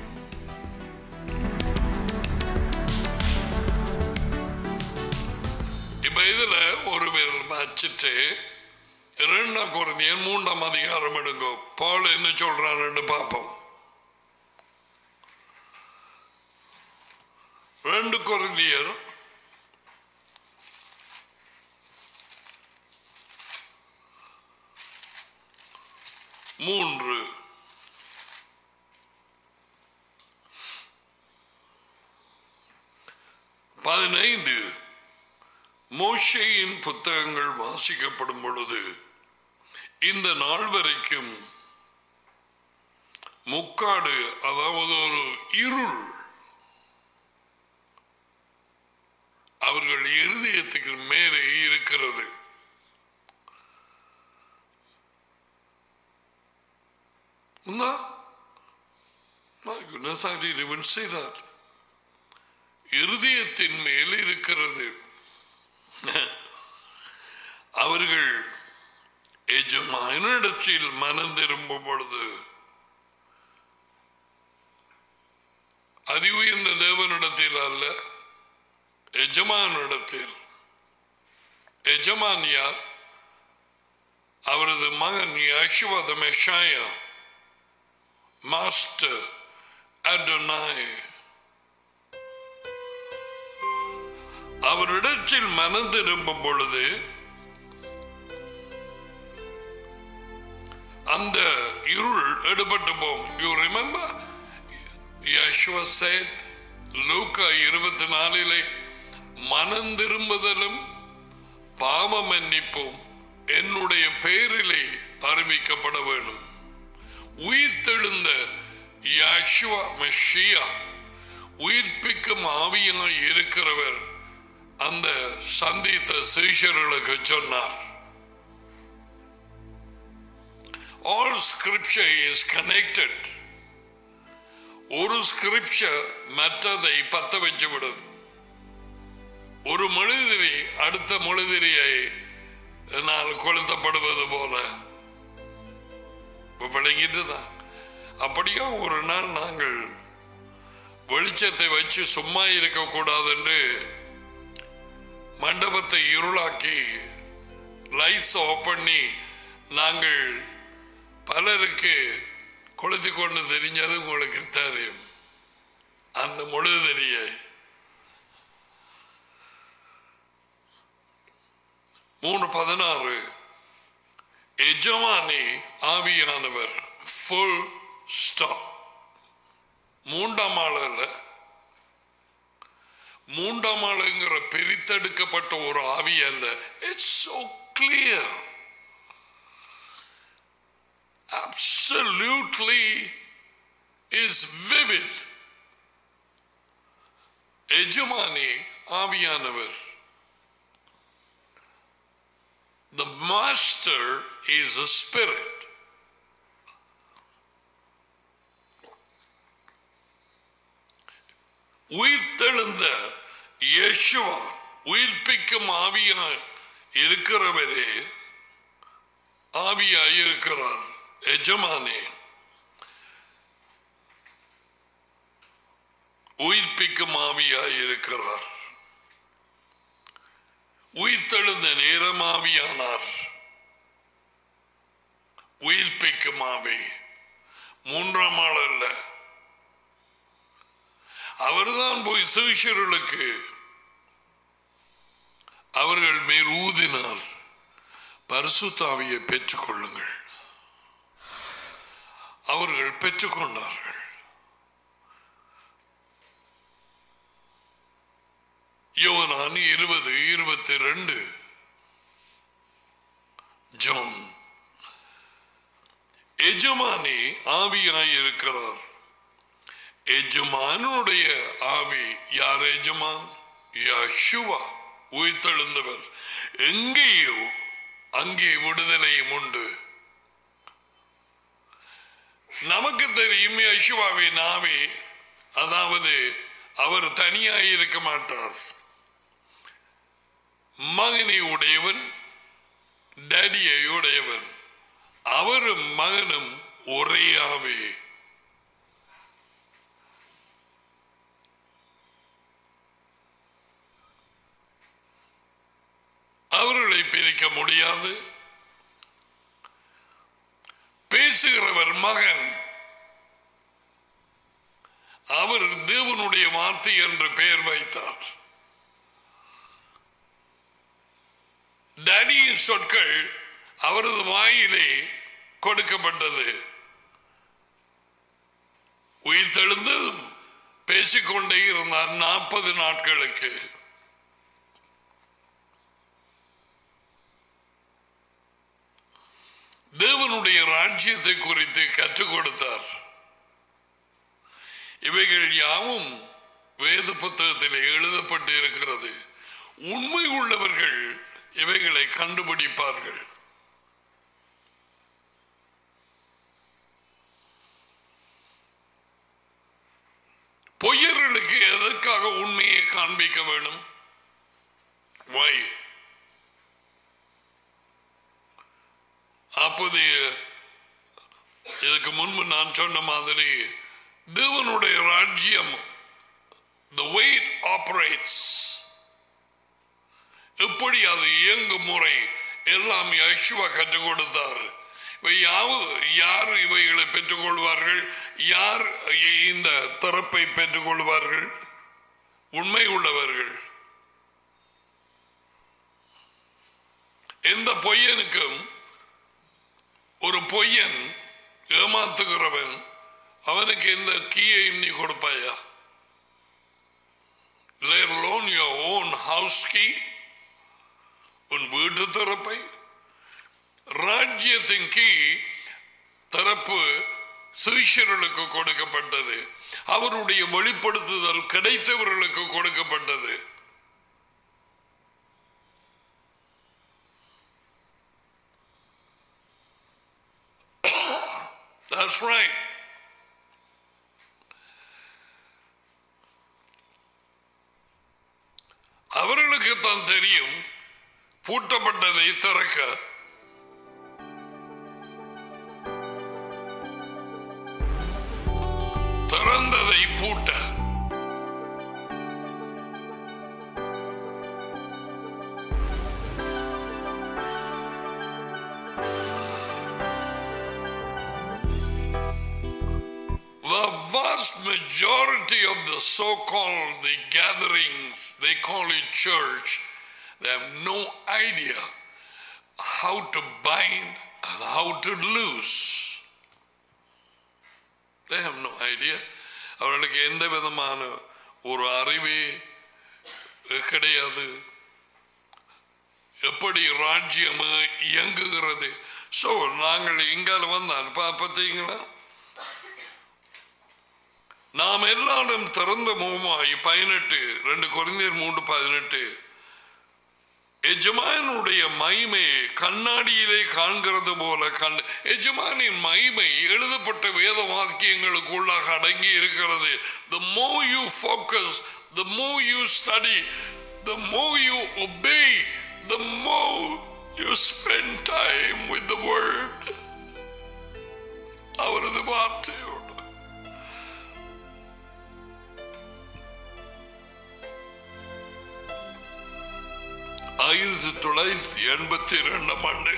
இப்ப இதுல ஒரு விரல் வச்சுட்டு இரண்டாம் குழந்தையன் மூன்றாம் அதிகாரம் எடுங்கோ பால் என்ன சொல்றான்னு பார்ப்போம் ரெண்டு குழந்தையர் மூன்று பதினைந்து மோஷையின் புத்தகங்கள் வாசிக்கப்படும் பொழுது இந்த நாள் வரைக்கும் முக்காடு அதாவது ஒரு இருள் அவர்கள் இருதயத்துக்கு மேலே இருக்கிறது No. My goodness, I didn't even say that. இருதயத்தின் மேல் இருக்கிறது அவர்கள் எஜமானிடத்தில் மனம் திரும்பும் பொழுது அதி உயர்ந்த தேவனிடத்தில் அல்ல எஜமானிடத்தில் எஜமான் யார் அவரது மகன் யசுவத மெஷாயா மாஸ்டர் அடோனாய் அவரிடத்தில் மனம் திரும்பும் பொழுது அந்த இருள் எடுபட்டு போகும் யூ ரிமெம்பர் யஷ்வா said லூக்கா இருபத்தி நாலிலே மனம் திரும்புதலும் பாவ மன்னிப்பும் என்னுடைய பெயரிலே அறிவிக்கப்பட வேண்டும் உயிர்த்தெழுந்த யாஷுவா மெஷியா உயிர்ப்பிக்கும் ஆவியாய் இருக்கிறவர் அந்த சந்தித்த சீஷர்களுக்கு சொன்னார் ஆல் ஸ்கிரிப்சர் இஸ் கனெக்டட் ஒரு ஸ்கிரிப்சர் மற்றதை பத்த வச்சு விடும் ஒரு மொழிதிரி அடுத்த மொழிதிரியை நான் கொளுத்தப்படுவது போல இப்ப விளங்கிட்டுதான் அப்படியா ஒரு நாள் நாங்கள் வெளிச்சத்தை வச்சு சும்மா இருக்கக்கூடாது என்று மண்டபத்தை இருளாக்கி லைட்ஸ் ஆஃப் பண்ணி நாங்கள் பலருக்கு கொளுத்தி கொண்டு தெரிஞ்சது உங்களுக்கு தெரியும் அந்த முழுதறிய மூணு பதினாறு எஜமானி ஆவியானவர் ஃபுல் ஸ்டாப் மூன்றாம் ஆள் அல்ல மூன்றாம் ஆளுங்கிற பிரித்தெடுக்கப்பட்ட ஒரு ஆவி அல்ல it's so clear absolutely is vivid எஜமானி ஆவியானவர் the master is a spirit உயிர்த்தெழுந்த இயேசுவா உயிர்ப்பிக்கும் ஆவியாய் இருக்கிறவரே ஆவியாய் இருக்கிறார் எஜமானே உயிர்ப்பிக்கும் ஆவியாய் இருக்கிறார் உயிர்த்தெழுந்த நேரம் ஆவியானார் உயிர்ப்பிக்கும் ஆவி மூன்றாம் ஆள் அல்ல அவர்தான் போய் சிஷியர்களுக்கு அவர்கள் மேல் ஊதினார் பரிசுத்தாவியை பெற்றுக் கொள்ளுங்கள் அவர்கள் பெற்றுக்கொண்டார்கள் யோனான் இருபது இருபத்தி ரெண்டு ஜோன் எஜமானி ஆவியாய் இருக்கிறார் எஜமானுடைய ஆவி யார் எஜமான் யசுவா உயிர்த்தெழுந்தவர் எங்கேயோ அங்கே விடுதலையும் உண்டு நமக்கு தெரியும் யசுவாவின் ஆவி அதாவது அவர் தனியாய் இருக்க மாட்டார் மகனை உடையவன் டேடியை உடையவன் அவரும் மகனும் ஒரே ஆவே அவர்களை பிரிக்க முடியாது பேசுகிறவர் மகன் அவர் தேவனுடைய வார்த்தை என்று பெயர் வைத்தார் டேடியின் சொற்கள் அவரது வாயிலே கொடுக்கப்பட்டது உயிர் தெழுந்ததும் பேசிக்கொண்டே இருந்தார் நாற்பது நாட்களுக்கு தேவனுடைய ராஜ்யத்தை குறித்து கற்றுக் கொடுத்தார் இவைகள் யாவும் வேத புத்தகத்தில் எழுதப்பட்டு இருக்கிறது உண்மை உள்ளவர்கள் இவைகளை கண்டுபிடிப்பார்கள் பொய்யர்களுக்கு எதற்காக உண்மையை காண்பிக்க வேணும் வை அப்போது இதுக்கு முன்பு நான் சொன்ன மாதிரி தேவனுடைய ராஜ்யம் the way it operates எப்படி அது இயங்கும் முறை எல்லாம் யசுவா கற்றுக் கொடுத்தார் இவை யாவு யார் இவைகளை பெற்றுக்கொள்வார்கள் யார் இந்த திறப்பை பெற்றுக்கொள்வார்கள் உண்மை உள்ளவர்கள் எந்த பொய்யனுக்கும் ஒரு பொய்யன் ஏமாத்துகிறவன் அவனுக்கு எந்த கீயையும் நீ கொடுப்பாயா let alone your own house key உன் வீட்டு திறப்பை ராஜ்யத்தின் கீ திறப்பு சுவிஷர்களுக்கு கொடுக்கப்பட்டது அவருடைய வெளிப்படுத்துதல் கிடைத்தவர்களுக்கு கொடுக்கப்பட்டது That's right. அவர்களுக்கு தான் தெரியும் பூட்டப்பட்டதை திறக்க திறந்ததை பூட்ட The vast majority of the so-called the gatherings, they call it church, they have no idea how to bind and how to lose. They have no idea. அவர்களுக்கு எந்த விதமான ஒரு அறிவே கிடையாது எப்படி ராஜ்யம் இயங்குகிறது சோ நாங்கள் இங்கால வந்தால் பா- பார்த்தீங்களா நாம் எல்லாரும் திறந்த முகமாய் பதினெட்டு ரெண்டு குறைந்தர் மூன்று பதினெட்டு எஜமானுடைய மகிமை கண்ணாடியிலே காண்கிறது போல கண் எஜமானின் மகிமை எழுதப்பட்ட வேத வாக்கியங்களுக்குள்ளாக அடங்கி இருக்கிறது the more you focus the more you study the more you obey the more you spend time with the word அவரது வார்த்தையோடு ஆயிரத்தி தொள்ளாயிரத்தி எண்பத்தி இரண்டாம் ஆண்டு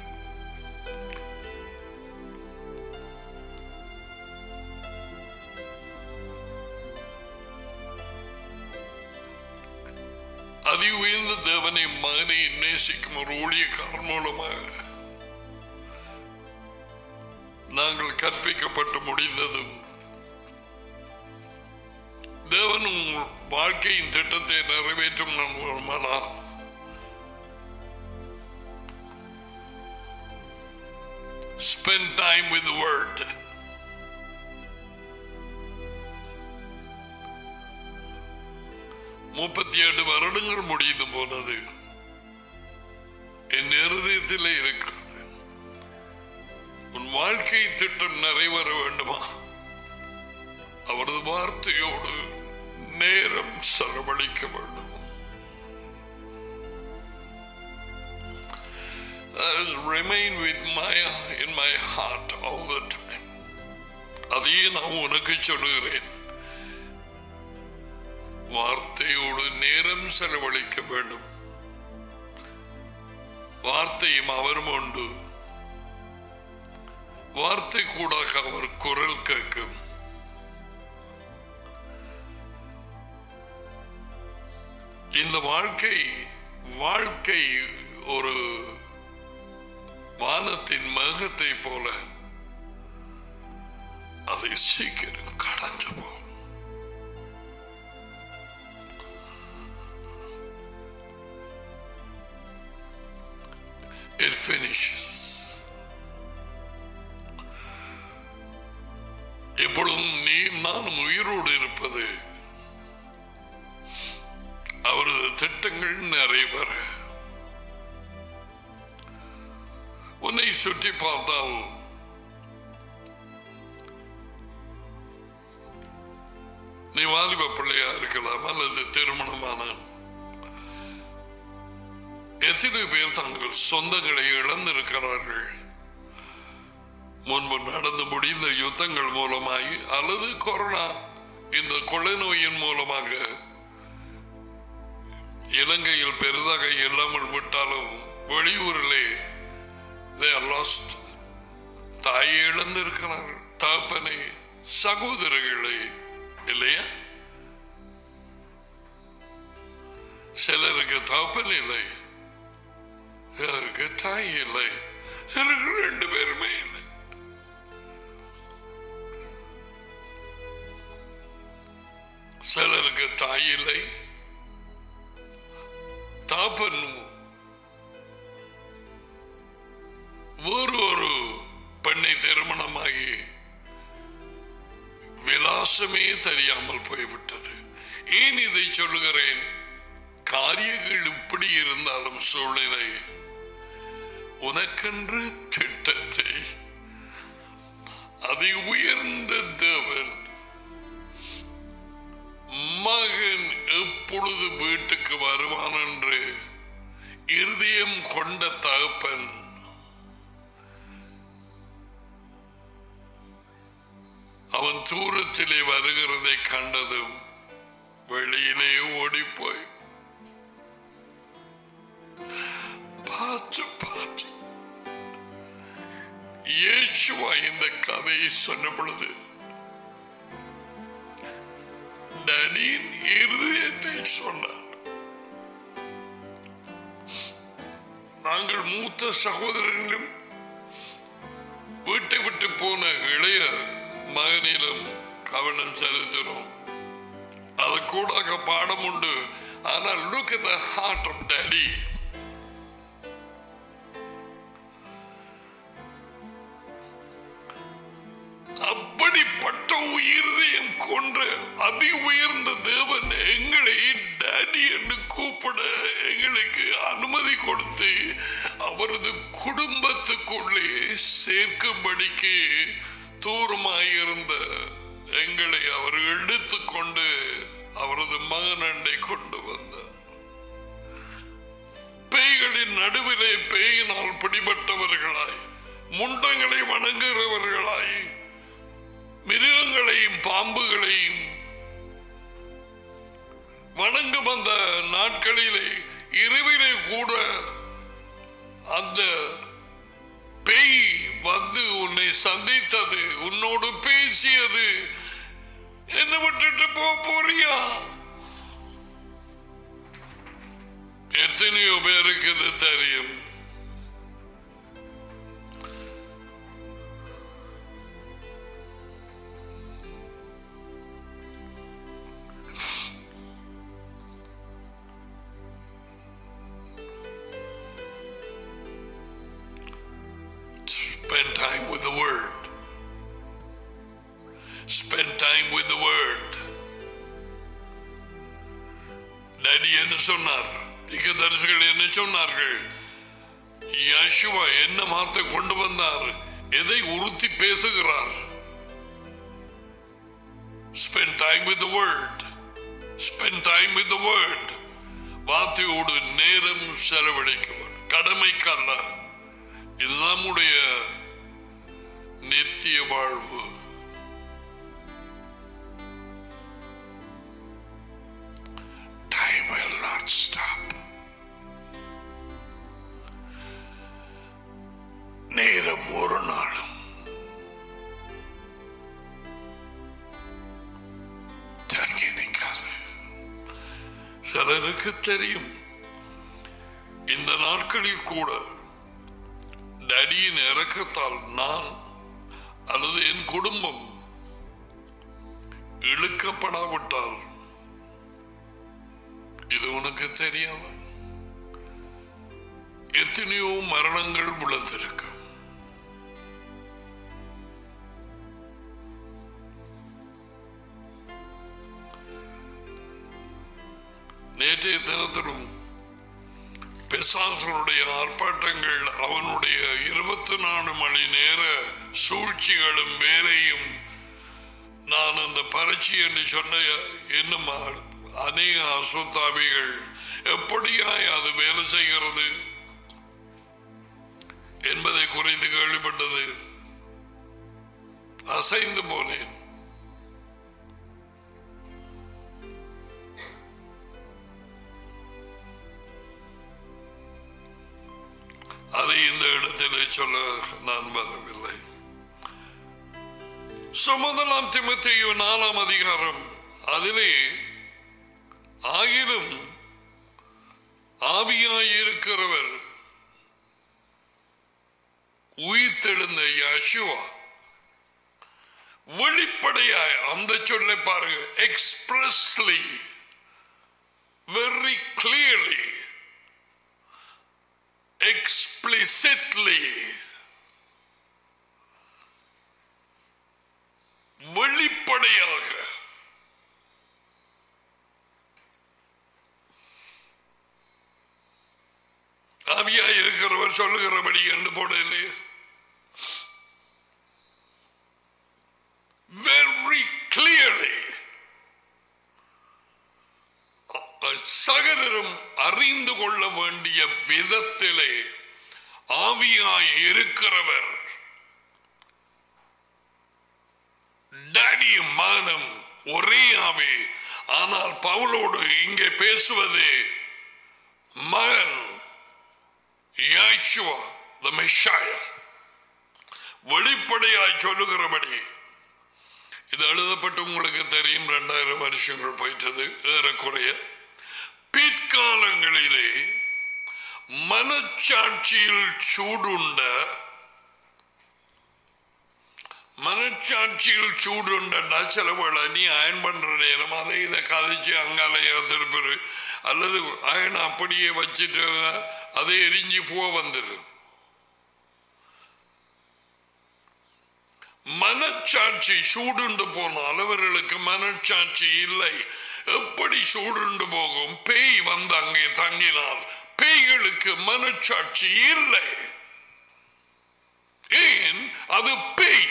அதி உயர்ந்த தேவனை மகனை நேசிக்கும் ஒரு ஊழியக்காரன் மூலமாக நாங்கள் கற்பிக்கப்பட்டு முடிந்ததும் தேவன் உங்கள் வாழ்க்கையின் திட்டத்தை நிறைவேற்றும் நம்புமானால் spend time with the word முப்பத்தி ஏழு வருடங்கள் முடிந்து போனது என் இருதயத்திலே இருக்கிறது உன் வாழ்க்கை திட்டம் நிறைவேற வேண்டுமா அவரது வார்த்தையோடு நேரம் செலவழிக்க வேண்டும் That has remained with my in my heart all the time. அதையே நான் உனக்கு சொல்லுகிறேன் வார்த்தையோடு நேரம் செலவழிக்க வேண்டும் வார்த்தையும் அவரும் உண்டு வார்த்தை கூடாக அவர் குரல் கேட்கும் இந்த வாழ்க்கை வாழ்க்கை ஒரு வானத்தின் மேகத்தை போல அதை சீக்கிரம் கடந்து போகும் It finishes. எப்பொழுதும் நீ நானும் உயிரோடு இருப்பது அவரது திட்டங்கள் நிறைவேற உன்னை சுற்றி பார்த்தால் நீ வாலிப பிள்ளையா இருக்கலாம் அல்லது திருமணமான எத்தனை பேர் தங்கள் சொந்தங்களை இழந்திருக்கிறார்கள் முன்பு நடந்து முடிந்த யுத்தங்கள் மூலமாய் அல்லது கொரோனா இந்த கொள்ளை நோயின் மூலமாக இலங்கையில் பெரிதாக இல்லாமல் விட்டாலும் வெளியூரிலே they are lost தாயை இழந்திருக்கிறார்கள் தகப்பனை சகோதரர்களை இல்லையா சிலருக்கு தகப்பன் இல்லை சிலருக்கு தாய் இல்லை சிலருக்கு ரெண்டு பேருமே இல்லை சிலருக்கு தாய் இல்லை தாப்பன் வேறு ஒரு பெண்ணை திருமணமாகி விலாசமே தெரியாமல் போய்விட்டது ஏன் இதை சொல்லுகிறேன் காரியங்கள் இப்படி இருந்தாலும் சூழ்நிலை உனக்கென்று திட்டத்தை அதை உயர்ந்த தேவன் மகன் எப்பொழுது வீட்டுக்கு வருவான் என்று இருதயம் கொண்ட தகப்பன் அவன் தூரத்திலே வருகிறதை கண்டதும் வெளியிலே ஓடிப்போய் பார்த்து பார்த்து இயேசுவா இந்த கதையை சொன்ன பொழுது டனியின் இருதயத்தை சொன்னார் நாங்கள் மூத்த சகோதரனிலும் வீட்டை விட்டு போன இளைய மகனிலும் கவனம் செலுத்தினோம் அது கூடாக பாடம் உண்டு ஆனால் look at the heart of daddy அப்படிப்பட்ட உயிர்தயம் கொண்ட அதி உயர்ந்த தேவன் எங்களை டாடி என்று கூப்பிட எங்களுக்கு அனுமதி கொடுத்து அவரது குடும்பத்துக்குள்ளே சேர்க்கும்படிக்கு தூரமாயிருந்த எங்களை அவர் எடுத்துக்கொண்டு அவரது மகனண்டை கொண்டு வந்தார் பேய்களின் நடுவிலே பேயினால் பிடிபட்டவர்களாய் முண்டங்களை வணங்குகிறவர்களாய் மிருகங்களையும் பாம்புகளையும் வணங்கும் அந்த நாட்களிலே இரவிலே கூட அந்த பேய் வந்து உன்னை சந்தித்தது உன்னோடு பேசியது என்ன விட்டுட்டு போக போறியா எத்தனையோ பேருக்கு இது தெரியும் Spend time with the Word. Spend time with the Word. Daddy என்ன சொன்னார் திகதரிசிகள் என்ன சொன்னார்கள் யாஷுவா என்ன வார்த்தை கொண்டு வந்தார் எதை உறுத்தி பேசுகிறார் spend time with word spend time with word வார்த்தையோடு நேரம் செலவழிக்குவார் கடமைக்கல்ல இது நம்முடைய நித்திய வாழ்வு Time will not stop. நேரம் ஒரு நாளும் தங்கி நிற்காது சிலருக்கு தெரியும் இந்த நாட்களில் கூட டடியின் இறக்கத்தால் நான் அல்லது என் குடும்பம் இழுக்கப்படாவிட்டால் இது உனக்கு தெரியாத எத்தனையோ மரணங்கள் விழுந்திருக்கு நேற்றைய தினத்திலும் பிசாசனுடைய ஆர்ப்பாட்டங்கள் அவனுடைய இருபத்தி நாலு மணி நேர சூழ்ச்சிகளும் வேலையும் நான் அந்த பரட்சி என்று சொன்ன இன்னும் அநேக அசுத்தாவிகள் எப்படியாய் அது வேலை செய்கிறது என்பதை குறித்து கேள்விப்பட்டது அசைந்து போனேன் அதை இந்த இடத்திலே சொல்ல நான் வரவில்லை சுமதலாம் திமுத்தையோ நாலாம் அதிகாரம் அதிலே ஆயிரம் ஆவியாயிருக்கிறவர் உயிர்த்தெழுந்த யாஷுவா வெளிப்படையாய் அந்த சொல்லை பாருங்க எக்ஸ்பிரஸ்லி வெரி கிளியர்லி explicitly வெளிப்படையாக ஆவியா இருக்கிறவர் சொல்லுகிறபடி என்று போடலே வெரி கிளியர்லி சகரரும் அறிந்து கொள்ள வேண்டிய விதத்திலே ஆவியாய் இருக்கிறவர் டேடியும் மகனும் ஒரே ஆவி ஆனால் பவுலோடு இங்கே பேசுவது மகன் யாஷுவா the Messiah. வெளிப்படையாய் சொல்லுகிறபடி இது எழுதப்பட்டு உங்களுக்கு தெரியும் இரண்டாயிரம் வருஷங்கள் போயிட்டது ஏறக்குறைய பிற்காலங்களிலே மனச்சாட்சியில் சூடுண்ட மனச்சாட்சியில் சூடுண்டா சில வேளை நீ அயன் பண்ற நேரம் அதை இதை கதைச்சு அங்காலையா திருப்பிடு அல்லது அயன் அப்படியே வச்சுட்டு அதை எரிஞ்சு பூ வந்தது மனச்சாட்சி சூடுண்டு போனால் அவர்களுக்கு மனச்சாட்சி இல்லை எப்படி சூடுண்டு போகும் பேய் வந்து அங்கே தங்கினால் பேய்களுக்கு மனச்சாட்சி இல்லை ஏன் அது பேய்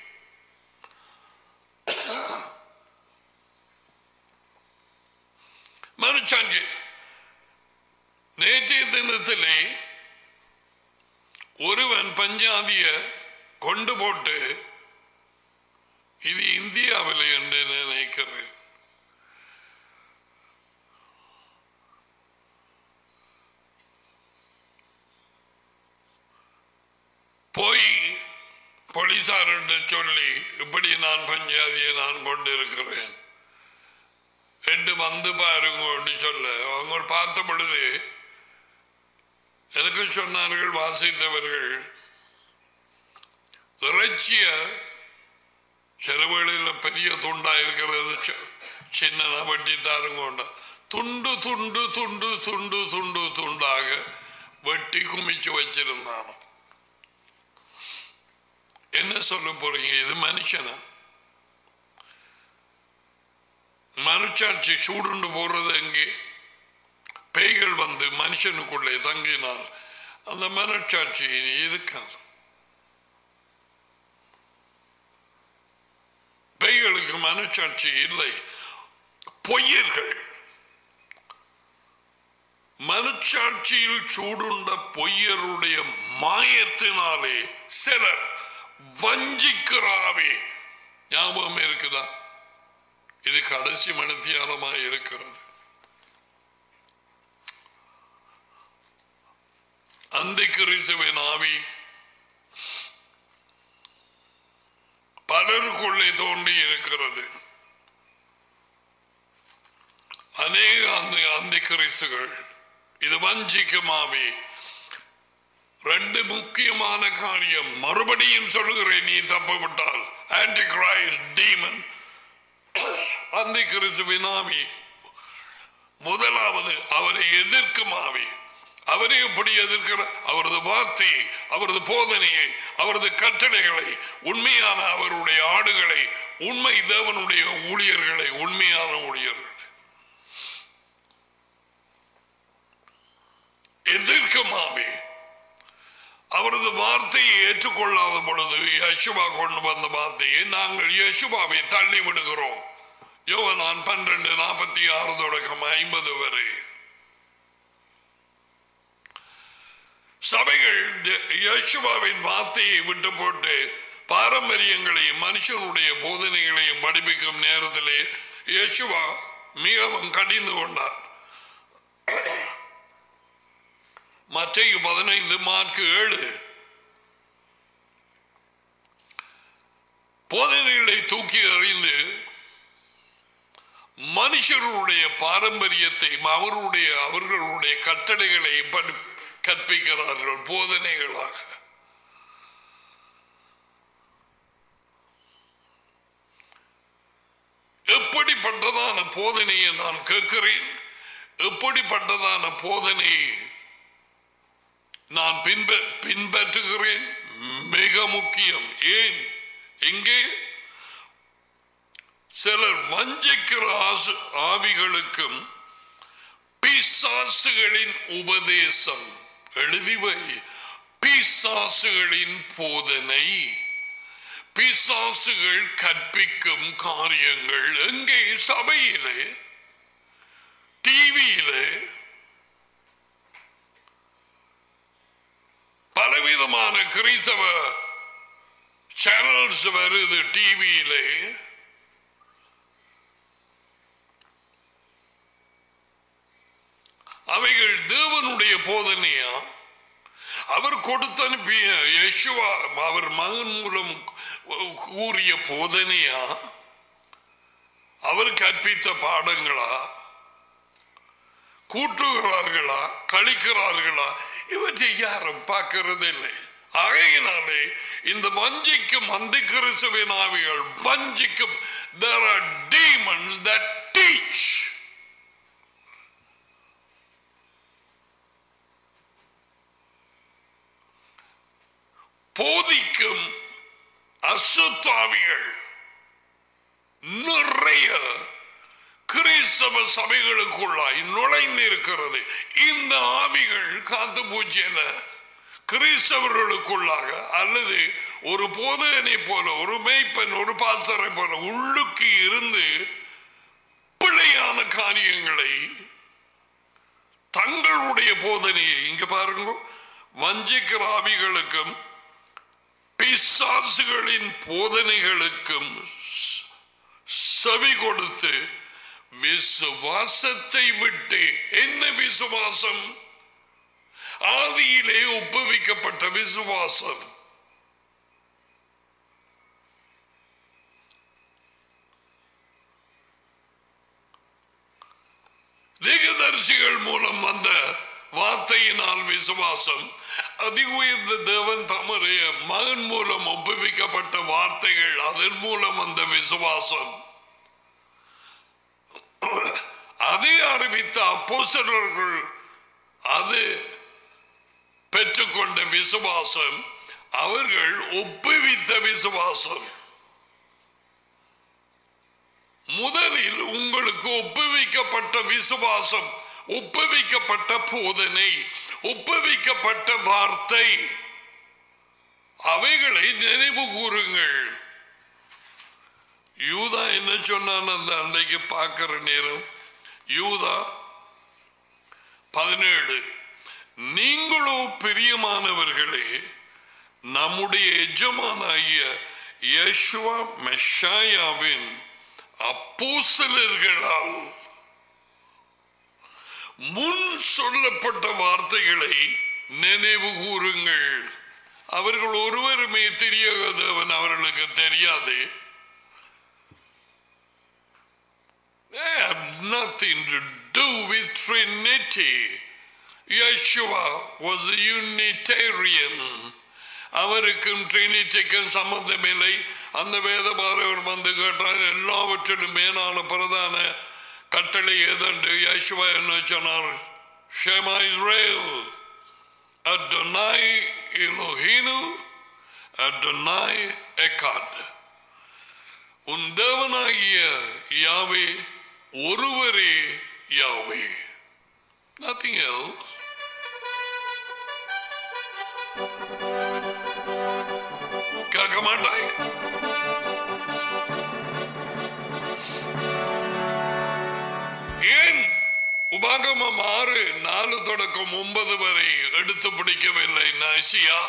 மனச்சாட்சி நேற்றைய தினத்திலே ஒருவன் பஞ்சாதிய கொண்டு போட்டு இது இந்தியாவில் என்று நினைக்கிறேன் போய் போலீசார்கிட்ட சொல்லி இப்படி நான் பஞ்சாதியை நான் கொண்டிருக்கிறேன் என்று வந்து பாருங்க சொல்ல அவங்க பார்த்த பொழுது எனக்கு சொன்னார்கள் வாசித்தவர்கள் இறைச்சிய செலவுகளில் பெரிய துண்டா இருக்கிறது சின்னதா வெட்டி தாருங்க துண்டு துண்டு துண்டு துண்டு துண்டு துண்டாக வெட்டி குமிச்சு வச்சிருந்தான் என்ன சொல்ல போறீங்க இது மனுஷனா மனுச்சாட்சி சூடுண்டு போறது எங்கே பேய்கள் வந்து மனுஷனுக்குள்ளே தங்கினால் அந்த மனச்சாட்சி இனி இருக்காது பேய்களுக்கு மனச்சாட்சி இல்லை பொய்யர்கள் மனச்சாட்சியில் சூடுண்ட பொய்யருடைய மாயத்தினாலே சிலர் வஞ்சிக்கிறாவே ஞாபகம் இருக்குதா இது கடைசி மனத்தியாலமா இருக்கிறது அந்த கிறிஸ்துவின் ஆவி பலருக்குள்ளே தோண்டி இருக்கிறது அநேக அந்த அந்த கிறிஸ்துகள் இது வஞ்சிக்கும் ஆவி ரெண்டு முக்கியமான காரியம் மறுபடியும் சொல்லுகிறேன் நீ தப்பு விட்டால் ஆன்டி கிரைஸ்ட் டீமன் அந்த கிறிஸ்துவின் ஆவி முதலாவது அவரை எதிர்க்கும் ஆவி அவரை எப்படி எதிர்க்கிற அவரது வார்த்தையை அவரது போதனையை அவரது கட்டளைகளை உண்மையான அவருடைய ஆடுகளை உண்மை தேவனுடைய ஊழியர்களை உண்மையான ஊழியர்களை எதிர்க்கும் ஆவி அவரது வார்த்தையை ஏற்றுக்கொள்ளாத பொழுது யசுவா கொண்டு வந்த வார்த்தையை நாங்கள் யசுவாவை தள்ளி விடுகிறோம் யோகனான் பன்னிரண்டு நாற்பத்தி ஆறு தொடக்கம் ஐம்பது வரை சபைகள் யசுவாவின் வார்த்தையை விட்டு போட்டு பாரம்பரியங்களையும் மனுஷனுடைய போதனைகளையும் படிப்பிக்கும் நேரத்திலே யசுவா மிகவும் கடிந்து கொண்டார் மற்றைய பதினைந்து மார்க்கு ஏழு போதனைகளை தூக்கி எறிந்து மனுஷருடைய பாரம்பரியத்தை அவருடைய அவர்களுடைய கட்டளைகளை கற்பிக்கிறார்கள் போதனைகளாக எப்படிப்பட்டதான போதனையை நான் கேட்கிறேன் எப்படிப்பட்டதான போதனை நான் பின்ப பின்பற்றுகிறேன் மிக முக்கியம் ஏன் எங்கே சிலர் வஞ்சிக்கிற ஆசு ஆவிகளுக்கும் பிசாசுகளின் உபதேசம் எழுதிவை பிசாசுகளின் போதனை பிசாசுகள் கற்பிக்கும் காரியங்கள் எங்கே சபையிலே டிவியிலே பலவிதமான கிறிஸ்தவ சேனல்ஸ் வருது டிவியிலே அவைகள் தேவனுடைய போதனையா அவர் கொடுத்து அனுப்பிய யேசுவா அவர் மகன் மூலம் கூறிய போதனையா அவர் கற்பித்த பாடங்களா கூட்டுகிறார்களா கழிக்கிறார்களா இவற்றை யாரும் பார்க்கறது இல்லை ஆகையினாலே இந்த வஞ்சிக்கும் அந்தி கிறிஸ்துவின் ஆவிகள் வஞ்சிக்கும் there are demons that teach போதிக்கும் அசுத்தாவிகள் நிறைய கிறிஸ்தவ சபைகளுக்குள்ளாய் நுழைந்து இருக்கிறது இந்த ஆவிகள் காத்து பூச்சியல கிறிஸ்தவர்களுக்குள்ளாக அல்லது ஒரு போதனை போல ஒரு மேய்ப்பன் ஒரு பாசரை போல உள்ளுக்கு இருந்து பிழையான காரியங்களை தங்களுடைய போதனையை இங்க பாருங்க வஞ்சிக்கிற ஆவிகளுக்கும் பிசாசுகளின் போதனைகளுக்கும் செவி கொடுத்து விசுவாசத்தை விட்டு என்ன விசுவாசம் ஆதியிலே ஒப்புவிக்கப்பட்ட விசுவாசம் திகதர்சிகள் மூலம் வந்த வார்த்தையினால் விசுவாசம் அதி உயர்ந்த தேவன் தமடைய மகன் மூலம் ஒப்புவிக்கப்பட்ட வார்த்தைகள் அதன் மூலம் வந்த விசுவாசம் அதை அறிவித்த அப்போஸ்தலர்கள் அது பெற்றுக்கொண்ட விசுவாசம் அவர்கள் ஒப்புவித்த விசுவாசம் முதலில் உங்களுக்கு ஒப்புவிக்கப்பட்ட விசுவாசம் ஒப்புவிக்கப்பட்ட போதனை ஒப்புவிக்கப்பட்ட வார்த்தை அவைகளை நினைவு கூறுங்கள் யூதா என்ன சொன்னான் அந்த அன்றைக்கு பார்க்கிற நேரம் யூதா பதினேழு நீங்களோ பிரியமானவர்களே நம்முடைய எஜமானாகிய யேசுவா மெஷாயாவின் அப்போஸ்தலர்களால் முன் சொல்லப்பட்ட வார்த்தைகளை நினைவு கூறுங்கள் அவர்கள் ஒருவருமே தெரியாதவன் அவர்களுக்கு தெரியாது They have nothing to do with Trinity. Yeshua was a Unitarian. அவருக்கும் ட்ரினிட்டிக்கும் சம்பந்தமில்லை அந்த வேதபாரவர் வந்து கேட்டார் எல்லாவற்றிலும் மேலான பிரதான கட்டளை எதென்று யேசுவா என்ன சொன்னார் ஷேமா இஸ்ரேல் அடனாய் இலோஹினு அடனாய் எக்காட் உன் தேவனாகிய யாவே ஒருவரே யாவே நத்திங் எல்ஸ் கேட்க மாட்டாய் ஏன் உபாகமம் ஆறு நாலு தொடக்கம் ஒன்பது வரை எடுத்து பிடிக்கவில்லை நாசியா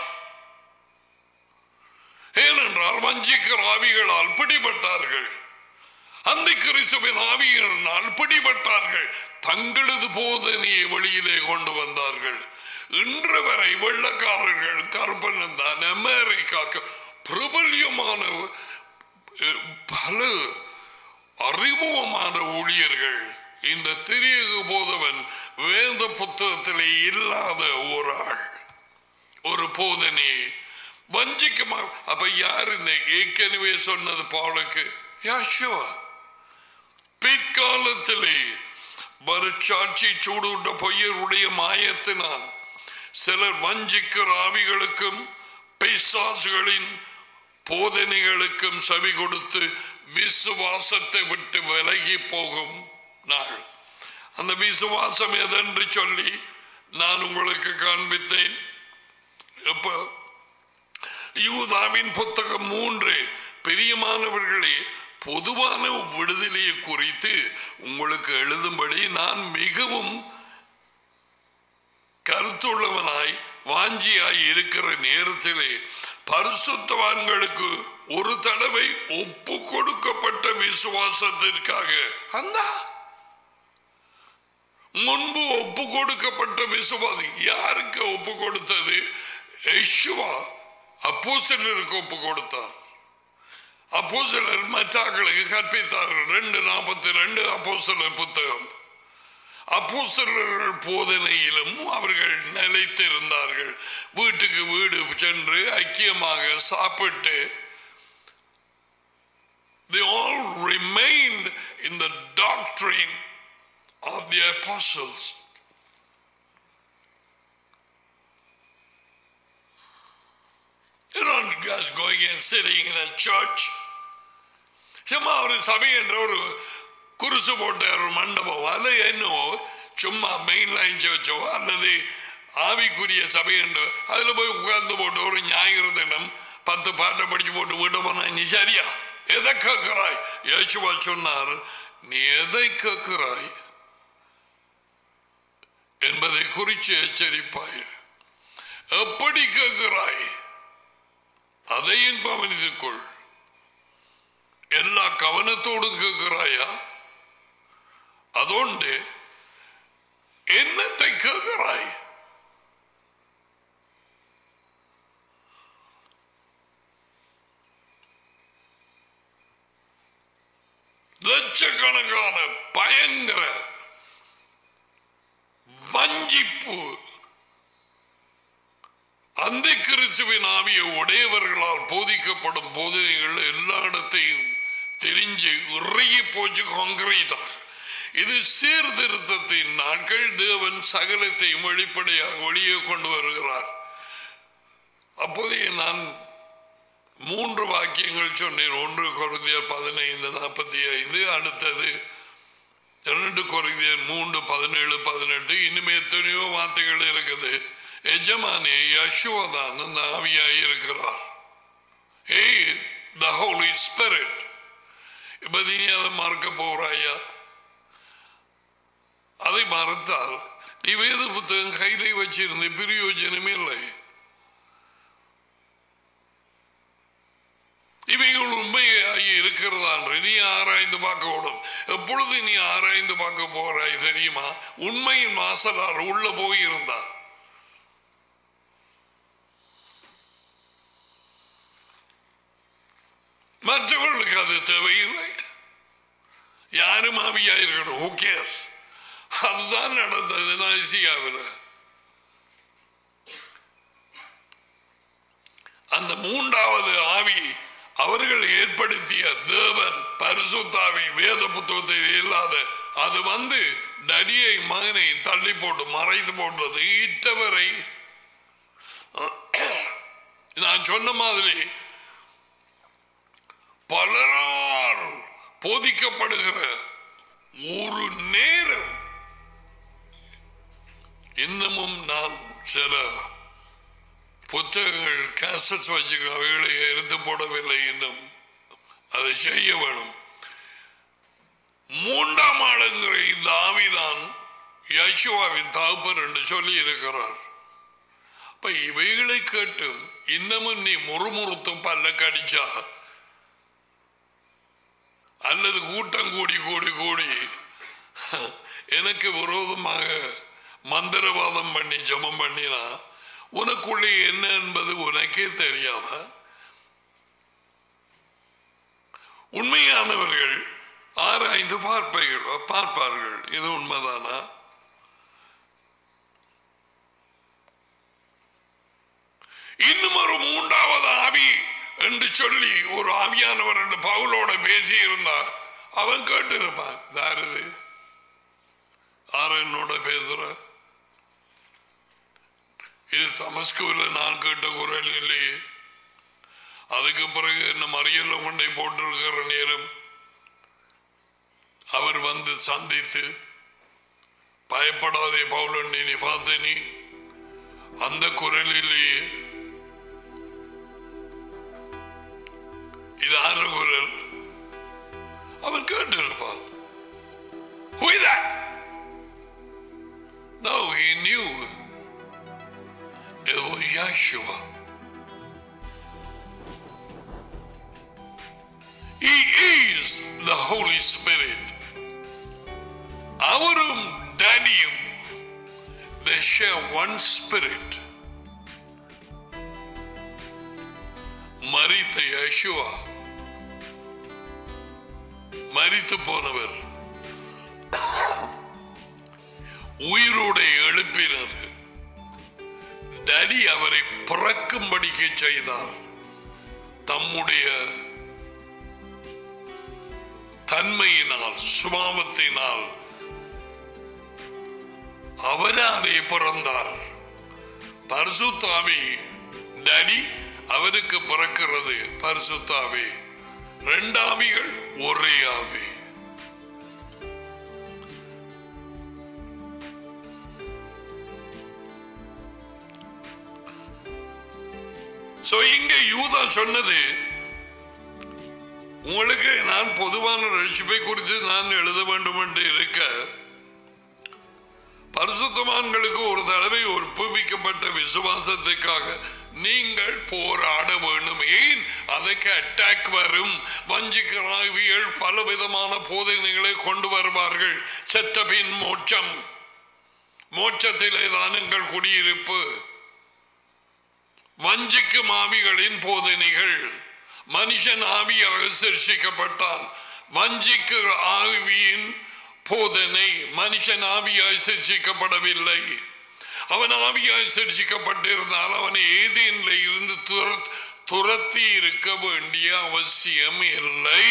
ஏனென்றால் வஞ்சிக்கிற ஆவிகளால் பிடிபட்டார்கள் அந்த கிறிஸ்துவின் ஆவியினால் பிடிபட்டார்கள் தங்களது போதனையை வெளியிலே கொண்டு வந்தார்கள் இன்று வரை வெள்ளக்காரர்கள் கருப்பன் தான் அமெரிக்காக்கு பிரபல்யமான அஹ், பல அறிமுகமான ஊழியர்கள் இந்த திரியகு போதவன் வேத புத்தகத்திலே இல்லாத ஒரு ஆள் ஒரு போதனை வஞ்சிக்குமா அப்ப யார் இந்த ஏற்கனவே சொன்னது பாலுக்கு யாஷுவா பிற்காலத்திலே மறுச்சாட்சி சூடுண்ட பொய்யருடைய மாயத்தினால் சிலர் வஞ்சிக்கிற ஆவிகளுக்கும் பிசாசுகளின் போதனைகளுக்கும் செவி கொடுத்து விசுவாசத்தை விட்டு விலகி போகும் நாள் அந்த விசுவாசம் எதென்று சொல்லி நான் உங்களுக்கு காண்பித்தேன் எப்ப யூதாவின் புத்தகம் மூன்று பெரியமானவர்களே பொதுவான விடுதலையை குறித்து உங்களுக்கு எழுதும்படி நான் மிகவும் கருத்துள்ளவனாய் வாஞ்சியாய் இருக்கிற நேரத்திலே பரிசுத்தவான்களுக்கு ஒரு தடவை ஒப்பு கொடுக்கப்பட்ட விசுவாசத்திற்காக அந்த முன்பு ஒப்பு கொடுக்கப்பட்ட விசுவாசி யாருக்கு ஒப்பு கொடுத்தது யெஷுவா அப்போஸ்தலருக்கு ஒப்பு கொடுத்தார் அப்போஸ்தலர் மற்றாக்களுக்கு கற்பித்தார்கள் ரெண்டு நாற்பத்தி ரெண்டு அப்போஸ்தலர் புத்தகம் அப்போஸ்தலர்கள் போதனையிலும் அவர்கள் நிலைத்திருந்தார்கள் வீட்டுக்கு வீடு சென்று ஐக்கியமாக சாப்பிட்டு they all remained in the doctrine of the apostles. You're not just going and sitting in a church. சும்மா ஒரு சபை என்ற ஒரு குருசு போட்ட ஒரு மண்டபம் அல்ல என்னவோ சும்மா மெயின் லைன் வச்சோ அல்லது ஆவிக்குரிய சபை என்று அதுல போய் உட்கார்ந்து போட்டு ஒரு ஞாயிறு தினம் பத்து பாட்டை படிச்சு போட்டு வீட்டை போனா நீ சரியா எதை கேட்கிறாய் இயேசுவா சொன்னார் நீ எதை கேட்கிறாய் என்பதை குறித்து எச்சரிப்பாய் எப்படி கேட்கிறாய் அதையும் கவனித்துக் கொள் எல்லா கவனத்தோடும் கேட்கிறாயா அதோண்டு என்னத்தை கேட்கிறாய் லட்சக்கணக்கான பயங்கர வஞ்சிப்பு அந்த கிறிஸ்துவின் ஆவிய உடையவர்களால் போதிக்கப்படும் போதனைகள் எல்லா இடத்தையும் தெரிஞ்சு இறுகி போச்சு காங்கிரீட்டாக இது சீர்திருத்தத்தின் நாட்கள் தேவன் சகலத்தையும் வெளிப்படையாக வெளியே கொண்டு வருகிறார் அப்போதே நான் மூன்று வாக்கியங்கள் சொன்னேன் ஒன்று குறைந்தியர் பதினைந்து நாற்பத்தி ஐந்து அடுத்தது இரண்டு குறைந்தியர் மூன்று பதினேழு பதினெட்டு இனிமே எத்தனையோ வார்த்தைகள் இருக்குது எஜமானே யசுவதான் அந்த ஆவியாய் இருக்கிறார் ஏய் த ஹோலி ஸ்பிரிட் இப்ப நீ அதை மறக்க போறாயா அதை மறந்தால் நீ வேத புத்தகம் கையிலே வச்சிருந்த பிரயோஜனமே இல்லை இவைகள் உண்மையாகி இருக்கிறதா என்று நீ ஆராய்ந்து பார்க்க விடும் எப்பொழுது நீ ஆராய்ந்து பார்க்க போறாய் தெரியுமா உண்மையின் வாசலார் உள்ள போயிருந்தா மற்றவர்களுக்கு அது தேவையில்லை யாரும் ஆவியா இருக்கணும் ஓகே அதுதான் நடந்தது ஐசியாவில் அந்த மூன்றாவது ஆவி அவர்கள் ஏற்படுத்திய தேவன் பரிசுத்தாவி வேத புத்தகத்தை இல்லாத அது வந்து டடியை மகனை தள்ளி போட்டு மறைத்து போட்டது இட்டவரை நான் சொன்ன மாதிரி பலரால் போதிக்கப்படுகிற ஒரு நேரம் இன்னமும் நான் சில புத்தகங்கள் கேசட்ஸ் வச்சுக்க அவைகளை எடுத்து போடவில்லை இன்னும் அதை செய்ய வேணும் மூன்றாம் ஆளுங்கிற இந்த ஆவிதான் யசுவாவின் தகப்பன் என்று சொல்லி இருக்கிறார் இப்ப இவைகளை கேட்டு இன்னமும் நீ முறுமுறுத்தும் பல்ல கடிச்சா அல்லது கூட்டம் கூடி கூடி கூடி எனக்கு விரோதமாக மந்திரவாதம் பண்ணி ஜபம் பண்ணினா உனக்குள்ளே என்ன என்பது உனக்கே தெரியாத உண்மையானவர்கள் ஆராய்ந்து பார்ப்பைகள் பார்ப்பார்கள் இது உண்மைதானா இன்னும் ஒரு மூன்றாவது ஆவி என்று சொல்லி ஒரு ஆவியானவர் என்று பவுலோட பேசி இருந்தார் அவன் கேட்டு இருப்பான் தாரது ஆறு என்னோட பேசுற இது தமஸ்குவில் நான் கேட்ட குரல் இல்லையே அதுக்கு பிறகு என்ன மறியல்ல கொண்டை போட்டிருக்கிற நேரம் அவர் வந்து சந்தித்து பயப்படாதே பவுலன் நீ பார்த்த நீ அந்த குரல் இல்லையே இது ஆறு குரல் அவன் கேட்டிருப்பான் Who is that? No, he knew it was Yeshua. He is the Holy Spirit. அவரும் டேனியும் they share one spirit. மரித்த யேசுவா மரித்து போனவர் உயிரோட எழுப்பினது டடி அவரை பிறக்கும்படிக்கு செய்தார் தம்முடைய தன்மையினால் சுபாவத்தினால் அவராலே பிறந்தார் பரிசுத்தாவி டடி அவருக்கு பிறக்கிறது பரிசுத்தாவி ரெண்டாவிகள் ஒரே ஆவி சோ இங்க யூதா சொன்னது உங்களுக்கு நான் பொதுவான ரட்சிப்பை குறித்து நான் எழுத வேண்டும் என்று இருக்க பரிசுத்தமான்களுக்கு ஒரு தடவை ஒப்புவிக்கப்பட்ட விசுவாசத்துக்காக நீங்கள் போராட வேண்டும் ஏன் அதற்கு அட்டாக் வரும் வஞ்சிக்கிறாவியல் பல விதமான போதனைகளை கொண்டு வருவார்கள் செத்தபின் மோட்சம் மோட்சத்திலே தான் எங்கள் குடியிருப்பு வஞ்சிக்கும் ஆவிகளின் போதனைகள் மனுஷன் ஆவியாக சிருஷிக்கப்பட்டான் வஞ்சிக்கு ஆவியின் போதனை மனுஷன் ஆவியாய் சிருஷிக்கப்படவில்லை அவன் ஆவியாய் சிருஷிக்கப்பட்டிருந்தால் அவனை ஏதேனில் இருந்து துரத்- துரத்தி இருக்க வேண்டிய அவசியம் இல்லை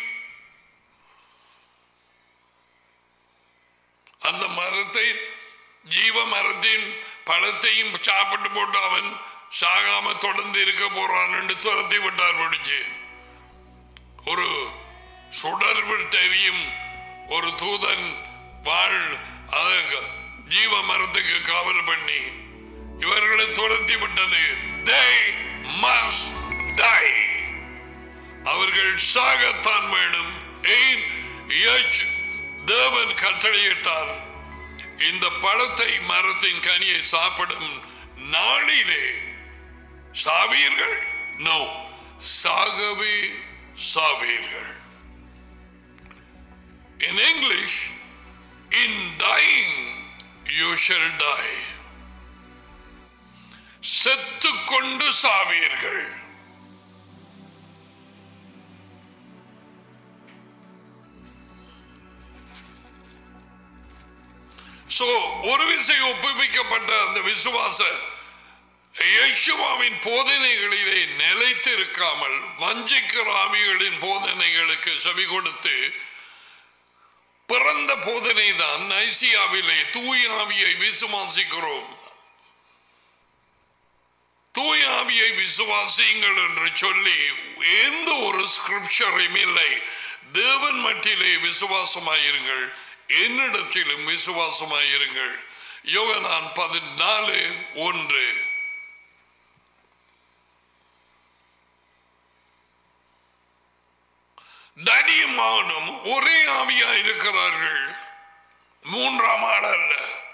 அந்த மரத்தை ஜீவ மரத்தின் பழத்தையும் சாப்பிட்டு போட்டு அவன் சாகாம தொடர்ந்து இருக்க போறான் என்று துரத்தி விட்டார் பிடிச்சு ஒரு சுடர்வு தெரியும் ஒரு தூதன் வாழ் அதற்கு ஜீவ மரத்துக்கு காவல் பண்ணி இவர்களை துரத்தி விட்டது they must die அவர்கள் சாகத்தான் வேணும் ஏன் இயேசு தேவன் கட்டளையிட்டார் இந்த பழத்தை மரத்தின் கனியை சாப்பிடும் நாளிலே சாவீர்கள் நோ சாகவே சாவீர்கள் In English, in dying you shall die. செத்துக்கொண்டு சாவீர்கள் சோ ஒரு விசை ஒப்புவிக்கப்பட்ட அந்த விசுவாச இயேசுவாவின் போதனைகளிலே நிலைத்து இருக்காமல் வஞ்சிக்கிற ஆவிகளின் போதனைகளுக்கு செவி கொடுத்து பிறந்த போதனை தான் நைசியாவிலே தூய ஆவியை விசுவாசிக்கிறோம் தூய ஆவியை விசுவாசியுங்கள் என்று சொல்லி எந்த ஒரு ஸ்கிரிப்சரையும் இல்லை தேவன் மட்டிலே விசுவாசமாயிருங்கள் என்னிடத்திலும் விசுவாசமாயிருங்கள் யோகனான் பதினாலு ஒன்று தனியமானும் ஒரே ஆவியா இருக்கிறார்கள் மூன்றாம் ஆள் அல்ல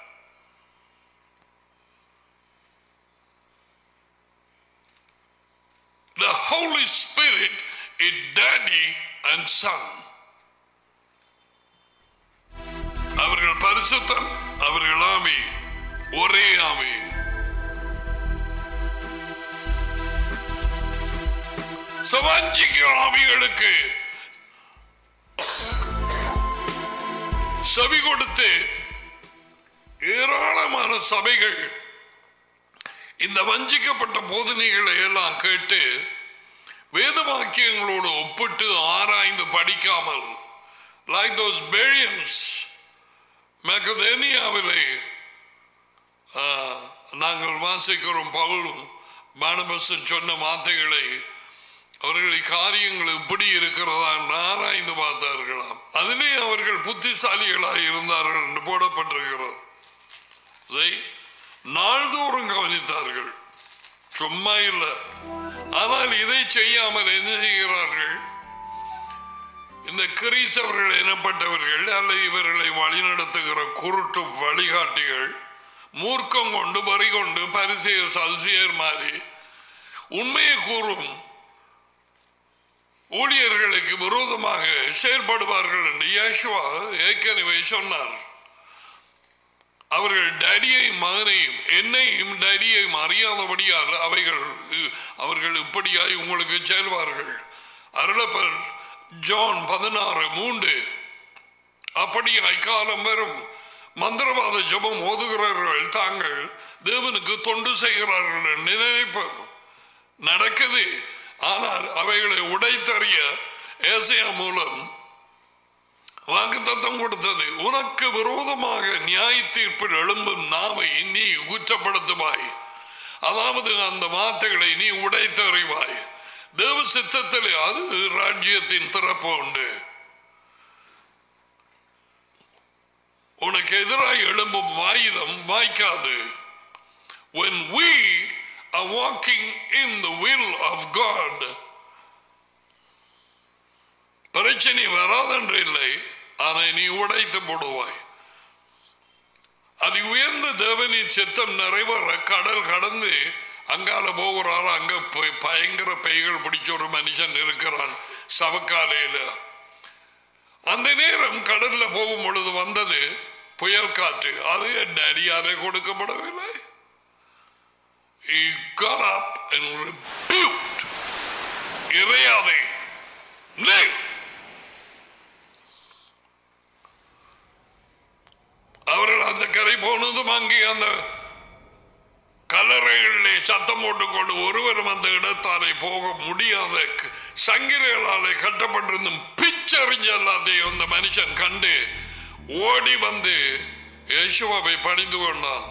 The Holy Spirit is daddy and son. அவர்கள் பரிசுத்தம் அவர்கள் ஆவி ஒரே ஆவி சவாஞ்சிக்கு ஆவிகளுக்கு செவி கொடுத்து ஏராளமான சபைகள் இந்த வஞ்சிக்கப்பட்ட போதனைகளை எல்லாம் கேட்டு வேத வாக்கியங்களோடு ஒப்பிட்டு ஆராய்ந்து படிக்காமல் லைக் தோஸ் பெரியன்ஸ் மெகதேனியாவிலே ஆ, நாங்கள் வாசிக்கிறோம் பவுலும் பானபசன் சொன்ன வார்த்தைகளை அவர்கள் காரியங்கள் இப்படி இருக்கிறதா என்று ஆராய்ந்து பார்த்தார்களாம் அதிலே அவர்கள் புத்திசாலிகளாக இருந்தார்கள் என்று போடப்பட்டிருக்கிறது இதை நாள்தோறும் கவனித்தார்கள் சும்மா இல்லை ஆனால் இதை செய்யாமல் என்ன செய்கிறார்கள் இந்த கிரீசவர்கள் எனப்பட்டவர்கள் அல்லது இவர்களை வழிநடத்துகிற குருட்டு வழிகாட்டிகள் மூர்க்கம் கொண்டு வரி கொண்டு பரிசெயர் சல்சியர் மாதிரி உண்மையை கூறும் ஊழியர்களுக்கு விரோதமாக செயல்படுவார்கள் என்று இயேசுவா ஏற்கனவே சொன்னார் அவர்கள் டேடியையும் மகனையும் என்னையும் டேடியையும் அறியாதபடியால் அவைகள் இ- அவர்கள் இப்படியாய் உங்களுக்கு செல்வார்கள் அருளப்பர் ஜான் பதினாறு மூன்று அப்படியாய் காலம் வரும் மந்திரவாத ஜபம் ஓதுகிறவர்கள் தாங்கள் தேவனுக்கு தொண்டு செய்கிறார்கள் என்று நினைப்பர் நடக்குது ஆனால் அவைகளை உடைத்தறிய ஏசியா மூலம் வாக்குத்தத்தம் கொடுத்தது உனக்கு விரோதமாக நியாய தீர்ப்பில் எழும்பும் நாவை நீ குற்றப்படுத்துவாய் அதாவது அந்த வார்த்தைகளை நீ உடைத்தறிவாய் தேவ சித்தத்தில் அது ராஜ்யத்தின் திறப்பு உண்டு உனக்கு எதிராக எழும்பும் வாயுதம் வாய்க்காது when we are walking in the will of God பிரச்சனை வராதென்று இல்லை அதை நீ உடைத்து போடுவாய் அது உயர்ந்த தேவனின் சித்தம் நிறைவேற கடல் கடந்து அங்கால போகிறார் அங்க போய் பயங்கர பெய்கள் பிடிச்ச ஒரு மனுஷன் இருக்கிறான் சவக்காலையில அந்த நேரம் கடல்ல போகும் பொழுது வந்தது புயல் காற்று அது என் அடியாரை கொடுக்கப்படவில்லை He got up and rebuked. இறையாதே Live. அவர்கள் அந்த கரை போனதும் அங்கே அந்த கல்லறைகளிலே சத்தம் போட்டுக்கொண்டு ஒருவரும் அந்த இடத்தாலே போக முடியாத க- சங்கிலிகளாலே கட்டப்பட்டிருந்தும் பிச்சறிஞ்ச எல்லாத்தையும் அந்த மனுஷன் கண்டு ஓடி வந்து யேசுவாவை பணிந்து கொண்டான்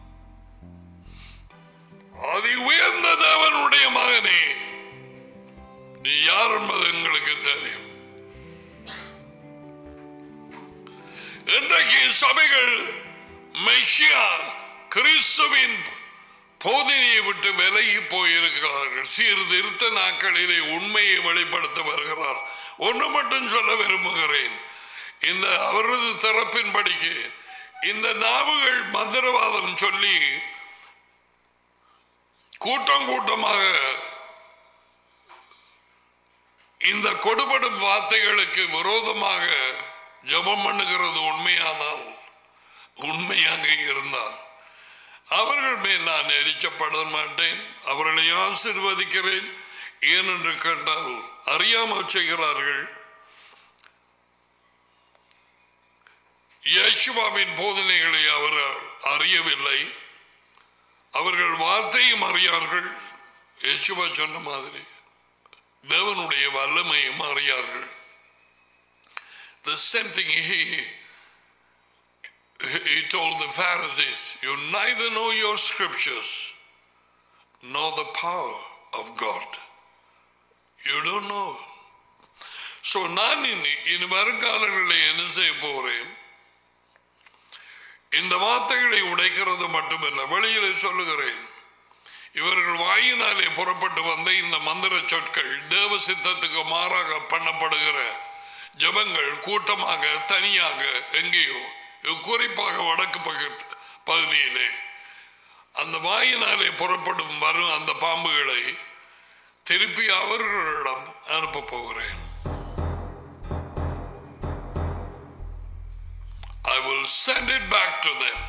அதி உயர்ந்த தேவனுடைய மகனே நீ யார் என்பது எங்களுக்கு தெரியும் இன்றைக்கு சபைகள் மெஷியா கிறிஸ்துவின் போதனையை விட்டு விலகி போயிருக்கிறார்கள் சீர்திருத்த நாட்களிலே உண்மையை வெளிப்படுத்த வருகிறார் ஒன்று மட்டும் சொல்ல விரும்புகிறேன் இந்த அவரது தரப்பின்படிக்கு இந்த நாவுகள் மந்திரவாதம் சொல்லி கூட்டம் கூட்டமாக இந்த கொடுபடும் வார்த்தைகளுக்கு விரோதமாக ஜெபம் பண்ணுகிறது உண்மையானால் உண்மையாக இருந்தால் அவர்கள் மேல் நான் எரிக்கப்பட மாட்டேன் அவர்களை ஆசிர்வதிக்கிறேன் ஏனென்று கண்டால் அறியாமல் செய்கிறார்கள் யேசுவாவின் போதனைகளை அவர் அறியவில்லை அவர்கள் வார்த்தையும் அறியார்கள் யேசுவா சொன்ன மாதிரி தேவனுடைய வல்லமையும் அறியார்கள் The same thing he, he told the Pharisees, you neither know your scriptures nor the power of God. You don't know. So நான் இனி இனி வருங்காலங்களில் என்ன செய்ய போறேன் இந்த வார்த்தைகளை உடைக்கிறது மட்டுமல்ல வெளியிலே சொல்லுகிறேன் இவர்கள் வாயினாலே புறப்பட்டு வந்த இந்த மந்திர சொற்கள் தேவ சித்தத்துக்கு மாறாக பண்ணப்படுகிற ஜபங்கள் கூட்டமாக தனியாக எங்கேயோ குறிப்பாக வடக்கு பக்கத்து பகுதியிலே அந்த வாயினாலே புறப்படும் வரும் அந்த பாம்புகளை திருப்பி அவர்களிடம் அனுப்ப போகிறேன் I will send it back to them.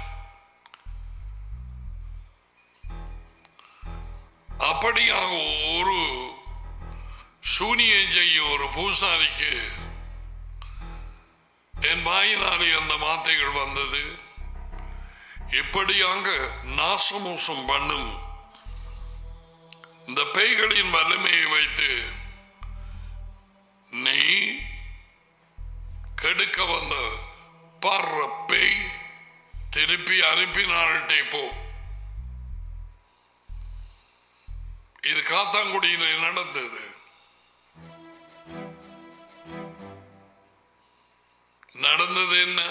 அப்படியாக ஒரு சூனியம் செய்யும் ஒரு பூசாரிக்கு என் வாயினாலே அந்த வார்த்தைகள் வந்தது இப்படியாக நாசமோசம் பண்ணும் இந்த பேய்களின் வல்லமையை வைத்து நீ கெடுக்க வந்த பாடுற பேய் திருப்பி அனுப்பினாள்கிட்டே போ இது காத்தாங்குடியில நடந்தது நடந்தது என்ன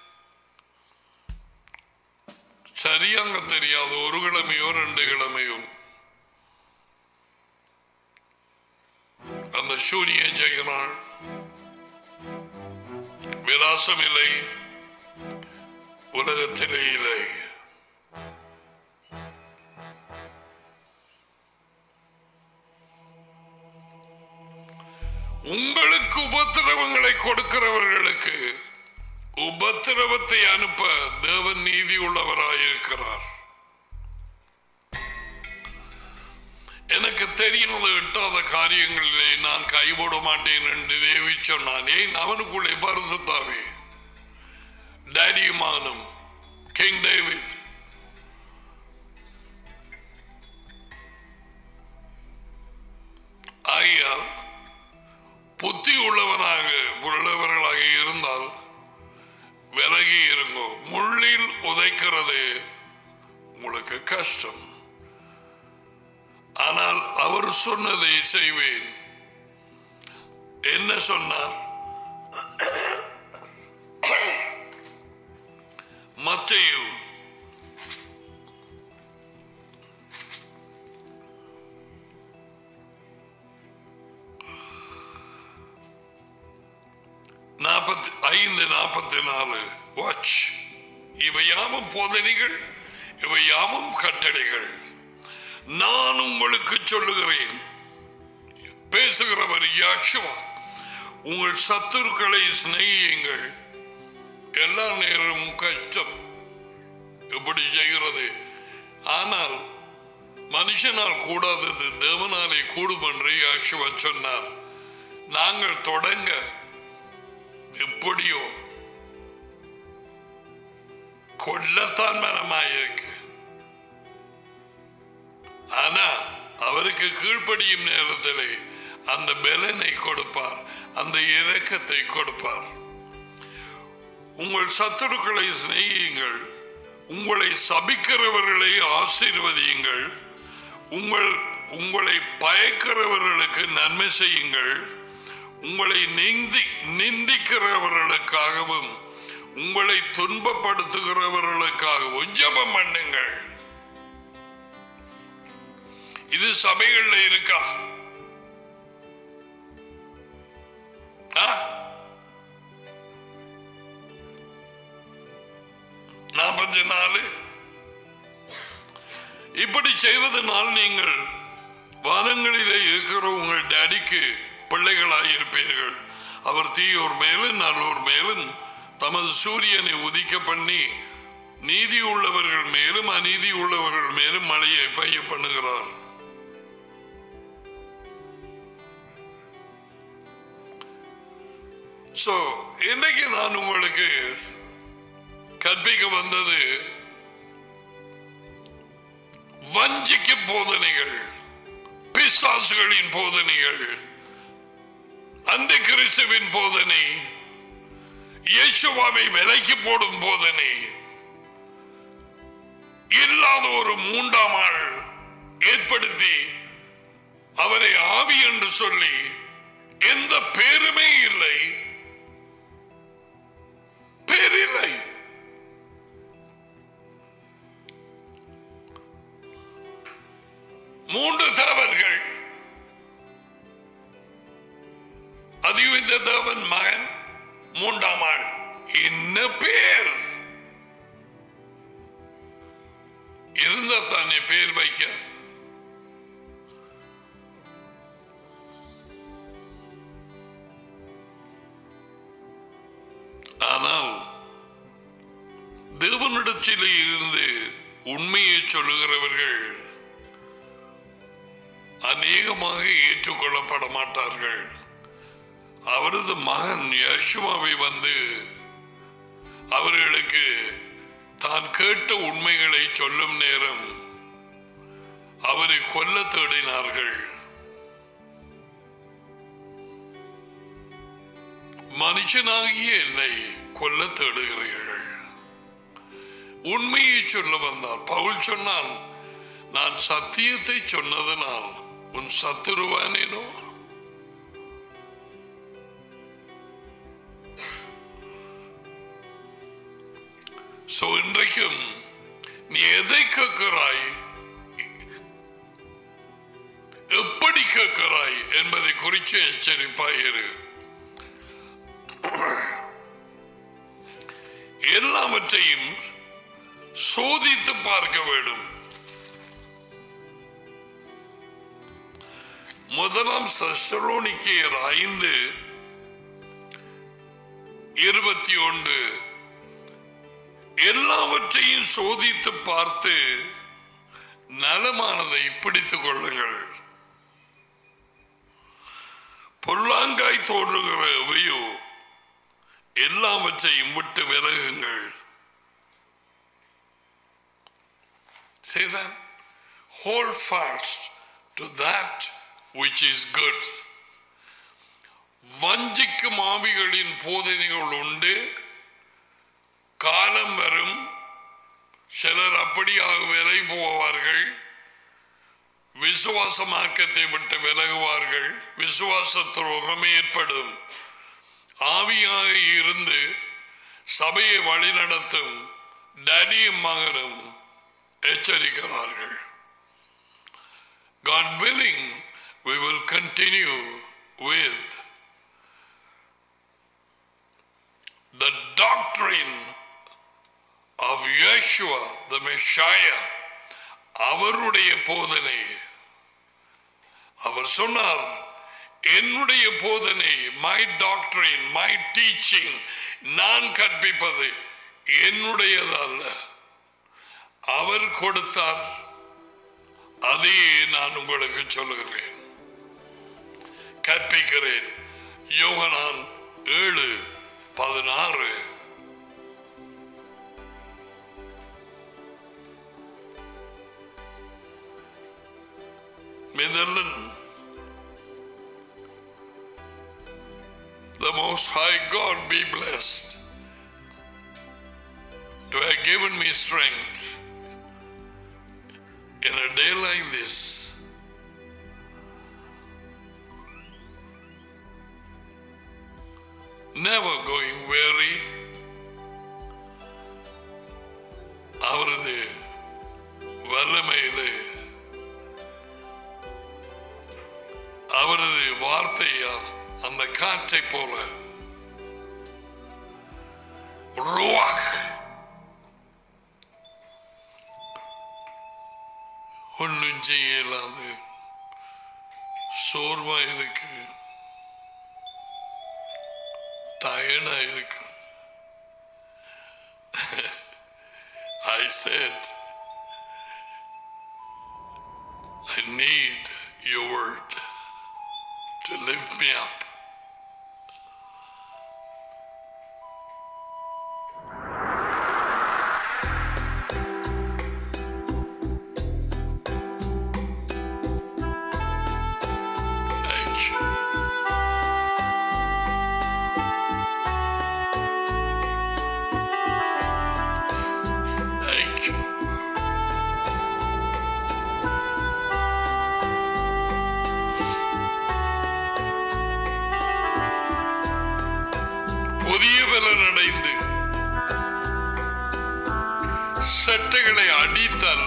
சரியாக தெரியாது ஒரு கிழமையோ ரெண்டு கிழமையோ அந்த சூனியம் செய்கிறாள் விலாசம் இல்லை உலகத்திலே இல்லை உங்களுக்கு உபத்திரவங்களை கொடுக்கிறவர்களுக்கு உபத்திரவத்தை அனுப்ப தேவன் நீதி உள்ளவராயிருக்கிறார் எனக்கு தெரியாத எட்டாத காரியங்களிலே நான் கைவிட மாட்டேன் என்று தேவி சொன்னான் ஏன் அவனுக்குள்ளே பரிசுத்தாவே டேடியும் மகனும் King David. ஆகையால் புத்தி உள்ளவனாக உள்ளவர்களாக இருந்தால் விலகி இருங்கோ முள்ளில் உதைக்கிறது உங்களுக்கு கஷ்டம் ஆனால் அவர் சொன்னதை செய்வேன் என்ன சொன்னார் மத்தையும் நாற்பத்தி ஐந்து நாற்பத்தி நாலு வாட்ச் இவை யாவும் போதனைகள் இவை யாவும் கட்டளைகள் நான் உங்களுக்கு சொல்லுகிறேன் பேசுகிறவர் யாக்ஷுவா உங்கள் சத்துருக்களை சிநேகியுங்கள் எல்லா நேரமும் கஷ்டம் எப்படி செய்கிறது ஆனால் மனுஷனால் கூடாதது தேவனாலே கூடும் என்று யாக்ஷுவா சொன்னார் நாங்கள் தொடங்க எப்படியோ கொல்லத்தான் மனமாயிருக்கு ஆனா அவருக்கு கீழ்ப்படியும் நேரத்திலே அந்த பலனை கொடுப்பார் அந்த இரக்கத்தை கொடுப்பார் உங்கள் சத்துருக்களை சிநேகியுங்கள் உங்களை சபிக்கிறவர்களை ஆசீர்வதியுங்கள் உங்கள் உங்களை பயக்கிறவர்களுக்கு நன்மை செய்யுங்கள் உங்களை நிந்தி நிந்திக்கிறவர்களுக்காகவும் உங்களை துன்பப்படுத்துகிறவர்களுக்காகவும் ஜெபம் பண்ணுங்கள் இது சபைகள்ல இருக்கா ஆ? நாற்பத்தி நாலு இப்படி செய்வதனால் நீங்கள் வானங்களிலே இருக்கிற உங்கள் டேடிக்கு பிள்ளைகளாய் இருப்பீர்கள் அவர் தீயோர் மேலும் நல்லோர் மேலும் தமது சூரியனை உதிக்க பண்ணி நீதி உள்ளவர்கள் மேலும் அநீதி உள்ளவர்கள் மேலும் மழையை பெய்ய பண்ணுகிறார் சோ இன்னைக்கு நான் உங்களுக்கு கற்பிக்க வந்தது வஞ்சிக்கு போதனைகள் பிசாசுகளின் போதனைகள் அந்த கிறிஸ்துவின் போதனை இயேசுவாவை விலைக்கு போடும் போதனை இல்லாத ஒரு மூன்றாம் ஆள் ஏற்படுத்தி அவரை ஆவி என்று சொல்லி எந்த பேருமே இல்லை பேரில்லை மூன்று தேவர்கள் அதிவிந்த தேவன் மகன் மூன்றாம் ஆள் என்ன பேர் இருந்தா தானே பேர் வைக்க ஆனால் தேவனிடத்திலே இருந்து உண்மையை சொல்லுகிறவர்கள் அநேகமாக ஏற்றுக்கொள்ளப்பட மாட்டார்கள் அவரது மகன் யசுமாவை வந்து அவர்களுக்கு தான் கேட்ட உண்மைகளை சொல்லும் நேரம் அவரை கொல்ல தேடினார்கள் மனுஷனாகிய என்னை கொல்ல தேடுகிறீர்கள் உண்மையை சொல்ல வந்தார் பவுல் சொன்னான் நான் சத்தியத்தை சொன்னதனால் உன் சத்துருவானேனோ சோ இன்றைக்கும் நீ எதை கேட்கிறாய் எப்படி கேட்கிறாய் என்பதை குறித்து எச்சரிப்பாயிரு எல்லாவற்றையும் சோதித்து பார்க்க வேண்டும் முதலாம் சசலோனிக்கேயர் ஐந்து இருபத்தி ஒன்று எல்லாவற்றையும் சோதித்து பார்த்து நலமானதை பிடித்துக் கொள்ளுங்கள் பொல்லாங்காய் தோன்றுகிறவையோ எல்லாவற்றையும் விட்டு விலகுங்கள் Say that. Hold fast to that which is good. வஞ்சிக்கும் ஆவிகளின் போதனைகள் உண்டு காலம் வரும் சிலர் அப்படியாக விலை போவார்கள் விசுவாசமாக்கத்தை விட்டு விலகுவார்கள் விசுவாச துரோகம் ஏற்படும் ஆவியாக இருந்து சபையை வழிநடத்தும் டனியும் மகனும் எச்சரிக்கிறார்கள் God willing, we will continue with the doctrine of Yeshua, the Messiah, அவருடைய போதனை அவர் சொன்னார் என்னுடைய போதனை மை டாக்டரின் மை டீச்சிங் நான் கற்பிப்பது என்னுடையதல்ல அவர் கொடுத்தார் அதையே நான் உங்களுக்கு சொல்லுகிறேன் கற்பிக்கிறேன் யோகனான் ஏழு பதினாறு Midland. The Most High God be blessed. You have given me strength in a day like this. Never going weary. அவரது வல்லமையிலே அவரது வார்த்தையால் அந்த காற்றை போல ருவாக் ஒன்றும் செய்ய இயலாது சோர்வா இருக்கு டயர்டா இருக்கு I said, I need your word to lift me up. Thank you. Thank you. புதிய பலன் அடைந்து சட்டைகளை அடித்தல்ல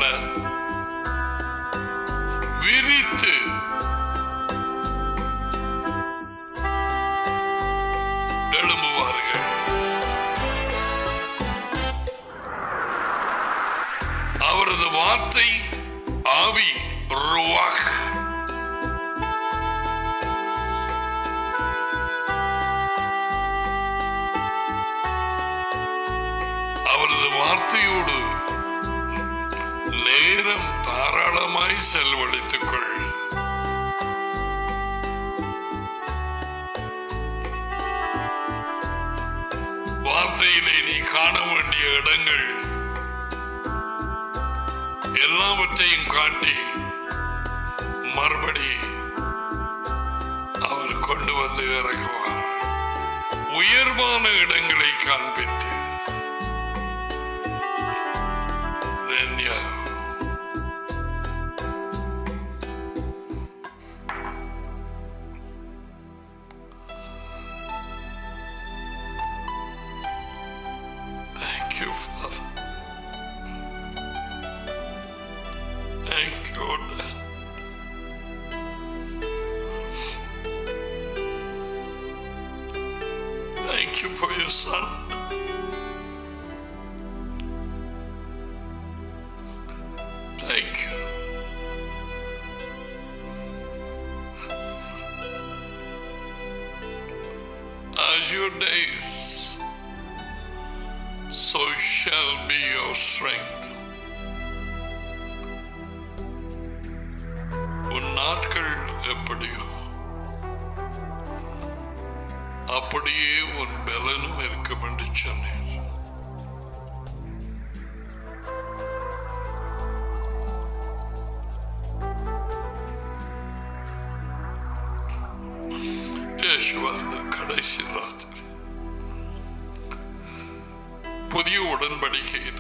விரித்து எழும்புவார்கள் அவரது வார்த்தை ஆவி ருவாக் அவரது வார்த்தையோடு நேரம் தாராளமாய் செலவழித்துக் கொள் வார்த்தையிலே நீ காண வேண்டிய இடங்கள் எல்லாவற்றையும் காட்டி மறுபடி அவர் கொண்டு வந்து இறங்குவார் உயர்வான இடங்களை காண்பித்து Then, yeah. Thank you, Father. Thank you, Lord. Thank you for your son. Thank you. As your days, so shall be your strength. உன் நாட்கள் எப்படியோ அப்படியே உன் பலனும் இருக்கும் என்று சொன்னேன் யேசுவாவின் கடைசி ராத்திரி புதிய உடன்படிக்கையில்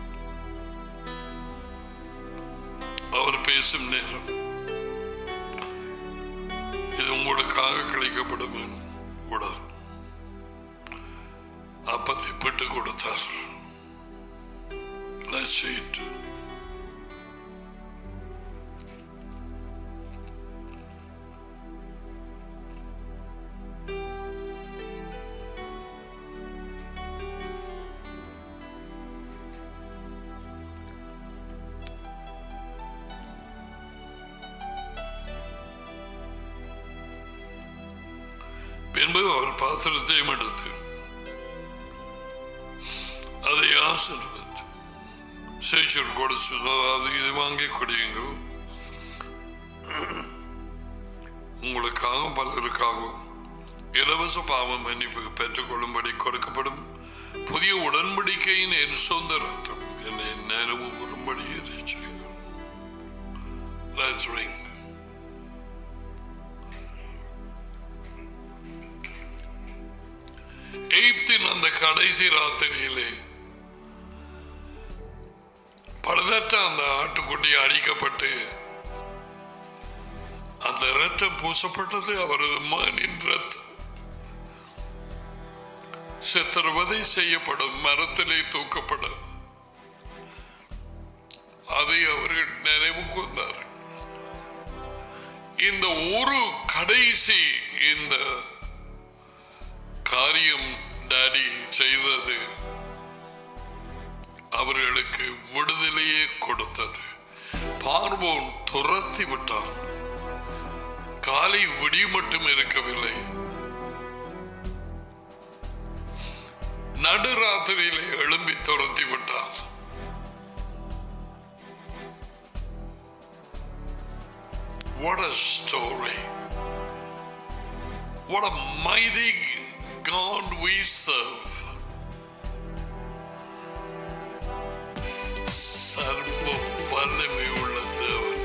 அவர் பேசும் நேரம் இது உங்களுக்காக கிடைக்கப்படும் உடல் அப்பத்தை பெட்டு கொடுத்தார் Let's eat. பின்பு அவர் பாத்திரத்தையும் எடுத்து அதை ஆசிர்வதித்து சேஷர் கொடுத்து அதாவது இது வாங்கி குடியுங்கள் உங்களுக்காகவும் பலருக்காகவும் இலவச பாவம் மன்னிப்பு பெற்றுக்கொள்ளும்படி கொடுக்கப்படும் புதிய உடன்படிக்கையின் என் சொந்த ரத்தம் என்னை நேரமும் வரும்படி இதை செய்யுங்கள் Let's ring. எகிப்தின் அந்த கடைசி ராத்திரியிலே பழுதற்ற அந்த ஆட்டுக்குட்டி அடிக்கப்பட்டு அந்த ரத்தம் பூசப்பட்டது அவரது மகனின் ரத்தம் சித்திரவதை செய்யப்படும் மரத்திலே தூக்கப்படும் அதை அவர்கள் நினைவு கூர்ந்தார்கள் இந்த ஒரு கடைசி இந்த காரியம் டாடி செய்தது அவர்களுக்கு விடுதலையே கொடுத்தது பார்வோன் துரத்தி விட்டான் காலை விடி மட்டும் இருக்கவில்லை நடுராத்திரியிலே எழும்பி துரத்தி விட்டான் What a story. What a mighty God we serve. சர்வ வல்லமை உள்ள தேவன்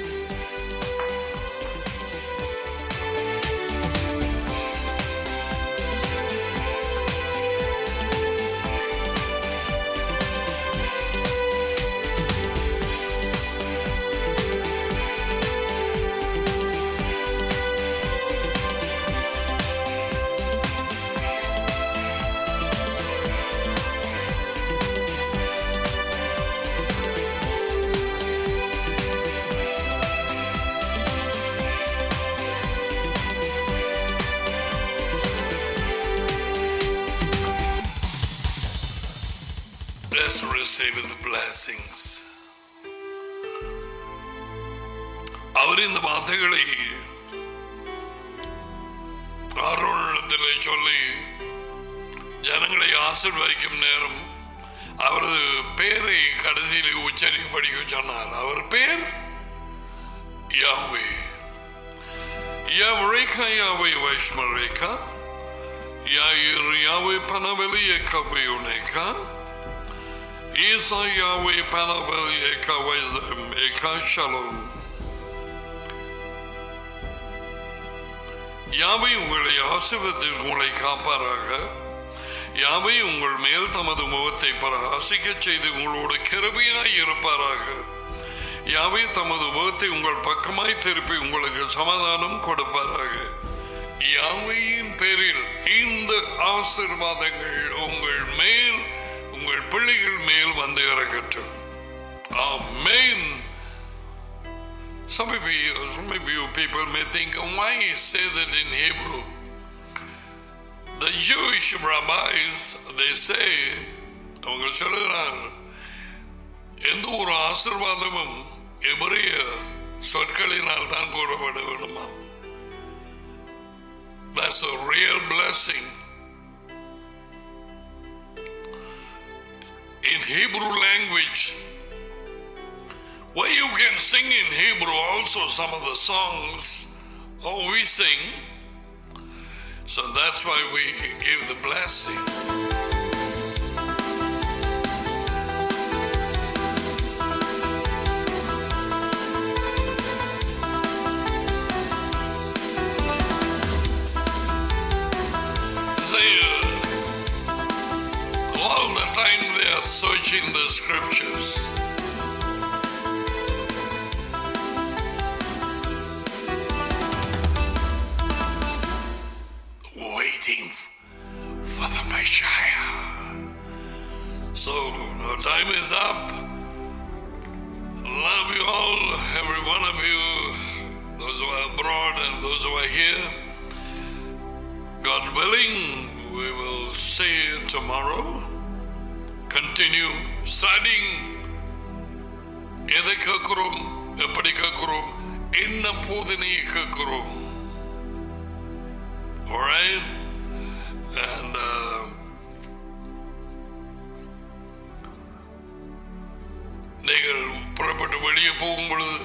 Let's receive the blessings. அவர் இந்த வார்த்தைகளை ஆரோனிடத்திலே சொல்லி ஜனங்களை ஆசிர்வதிக்கும் நேரம் அவரது பெயரை கடைசியில் உச்சரிக்க படிக்க சொன்னார் அவர் பெயர் யாவே யாவரேகா யாவே வைஷ்மரேகா யாயிர் யாவே பனவெளிய கவையுனேகா ஈசா யாவே பனவெளிய கவைசம் ஏகா ஷலோம் யாவை உங்களை ஆசிர்வத்தில் உங்களை காப்பாராக யாவை உங்கள் மேல் தமது முகத்தை பிரகாசிக்கச் செய்து உங்களோடு கிருபையாய் இருப்பாராக யாவை தமது முகத்தை உங்கள் பக்கமாய் திருப்பி உங்களுக்கு சமாதானம் கொடுப்பாராக யாவையின் பேரில் இந்த ஆசிர்வாதங்கள் உங்கள் மேல் உங்கள் பிள்ளைகள் மேல் வந்து இறங்கட்டும் ஆமென் Some of you, some of you people may think, why he say that in Hebrew? The Jewish rabbis, they say, அவங்க சொல்லுகிறார் எந்த ஒரு ஆசிர்வாதமும் எபிரிய சொற்களினால் தான் கூறப்பட வேண்டுமா That's a real blessing. In Hebrew language, where you can sing in Hebrew also some of the songs, oh, we sing. So that's why we give the blessing. searching the scriptures. Waiting for the Messiah. So, our time is up. Love you all, every one of you, those who are abroad and those who are here. God willing, we will see you tomorrow. Continue studying. எதை கேட்கிறோம் எப்படி கேட்கிறோம் என்ன போதனையை கேட்கிறோம் Alright? And uh, நீங்கள் புறப்பட்டு வெளியே போகும் பொழுது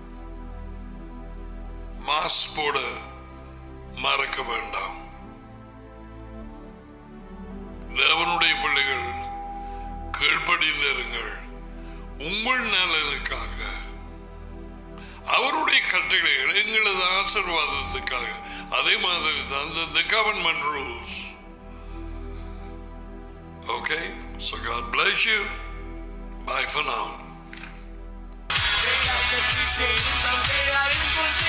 மாஸ் போட மறக்க வேண்டாம் தேவனுடைய பிள்ளைகள் கீழ்ப்படிந்திருங்கள் உங்கள் நலனுக்காக அவருடைய கட்டளைகள் எங்களது ஆசீர்வாதத்துக்காக அதே மாதிரி தான் the government rules okay so God bless you bye for now They are the clichés, some they are impossible.